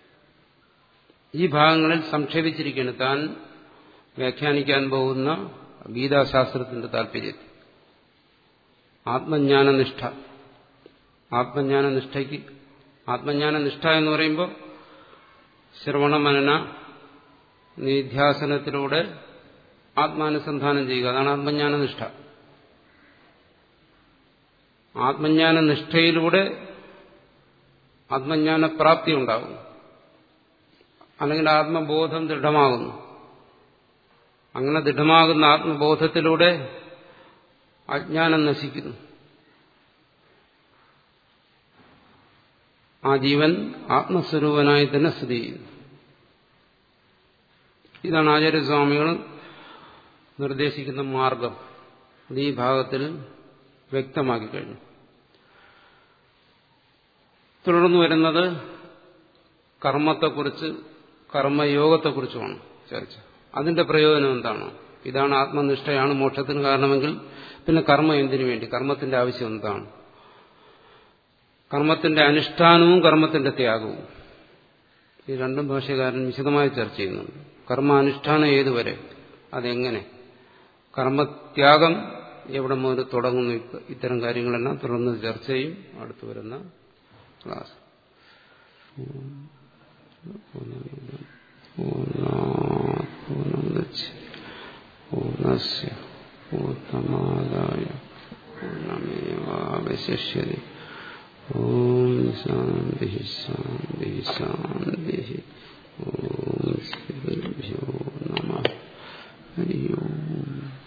[SPEAKER 1] ഈ ഭാഗങ്ങളിൽ സംക്ഷേപിച്ചിരിക്കുകയാണ് താൻ വ്യാഖ്യാനിക്കാൻ പോകുന്ന ഗീതാശാസ്ത്രത്തിന്റെ താല്പര്യത്തിൽ ആത്മജ്ഞാനനിഷ്ഠ ആത്മജ്ഞാനനിഷ്ഠയ്ക്ക് ആത്മജ്ഞാനനിഷ്ഠ എന്ന് പറയുമ്പോൾ ശ്രവണമനന നിധ്യാസനത്തിലൂടെ ആത്മാനുസന്ധാനം ചെയ്യുക അതാണ് ആത്മജ്ഞാനനിഷ്ഠ ആത്മജ്ഞാനനിഷ്ഠയിലൂടെ ആത്മജ്ഞാനപ്രാപ്തി ഉണ്ടാകും അല്ലെങ്കിൽ ആത്മബോധം ദൃഢമാകുന്നു അങ്ങനെ ദൃഢമാകുന്ന ആത്മബോധത്തിലൂടെ അജ്ഞാനം നശിക്കുന്നു ആ ജീവൻ ആത്മസ്വരൂപനായി തന്നെ സ്ഥിതി ചെയ്യുന്നു ഇതാണ് ആചാര്യസ്വാമികൾ നിർദ്ദേശിക്കുന്ന മാർഗം അത് ഈ ഭാഗത്തിൽ വ്യക്തമാക്കി കഴിഞ്ഞു തുടർന്ന് വരുന്നത് കർമ്മത്തെക്കുറിച്ച് കർമ്മയോഗത്തെക്കുറിച്ചുമാണ് ചർച്ച അതിന്റെ പ്രയോജനം എന്താണ് ഇതാണ് ആത്മനിഷ്ഠയാണ് മോക്ഷത്തിന് കാരണമെങ്കിൽ പിന്നെ കർമ്മം എന്തിനു വേണ്ടി കർമ്മത്തിന്റെ ആവശ്യം എന്താണ് കർമ്മത്തിന്റെ അനുഷ്ഠാനവും കർമ്മത്തിന്റെ ത്യാഗവും ഈ രണ്ടും ഭാഷകാരൻ വിശദമായി ചർച്ച ചെയ്യുന്നുണ്ട് കർമാനുഷ്ഠാനം ഏതുവരെ അതെങ്ങനെ കർമ്മത്യാഗം എവിടെ മുതൽ തുടങ്ങുന്നു ഇത്തരം കാര്യങ്ങളെല്ലാം തുടർന്ന് ചർച്ച ചെയ്യും അടുത്തു വരുന്ന ക്ലാസ് പൂർണ്ണസ് പൂർണ്ണമാതായ പൂർണ്ണമേവാവശിഷ്യതി ഓം ശാന്തി ശാന്തി ശാന്തി ഓം ശ്രീ നമ ഹരി ഓം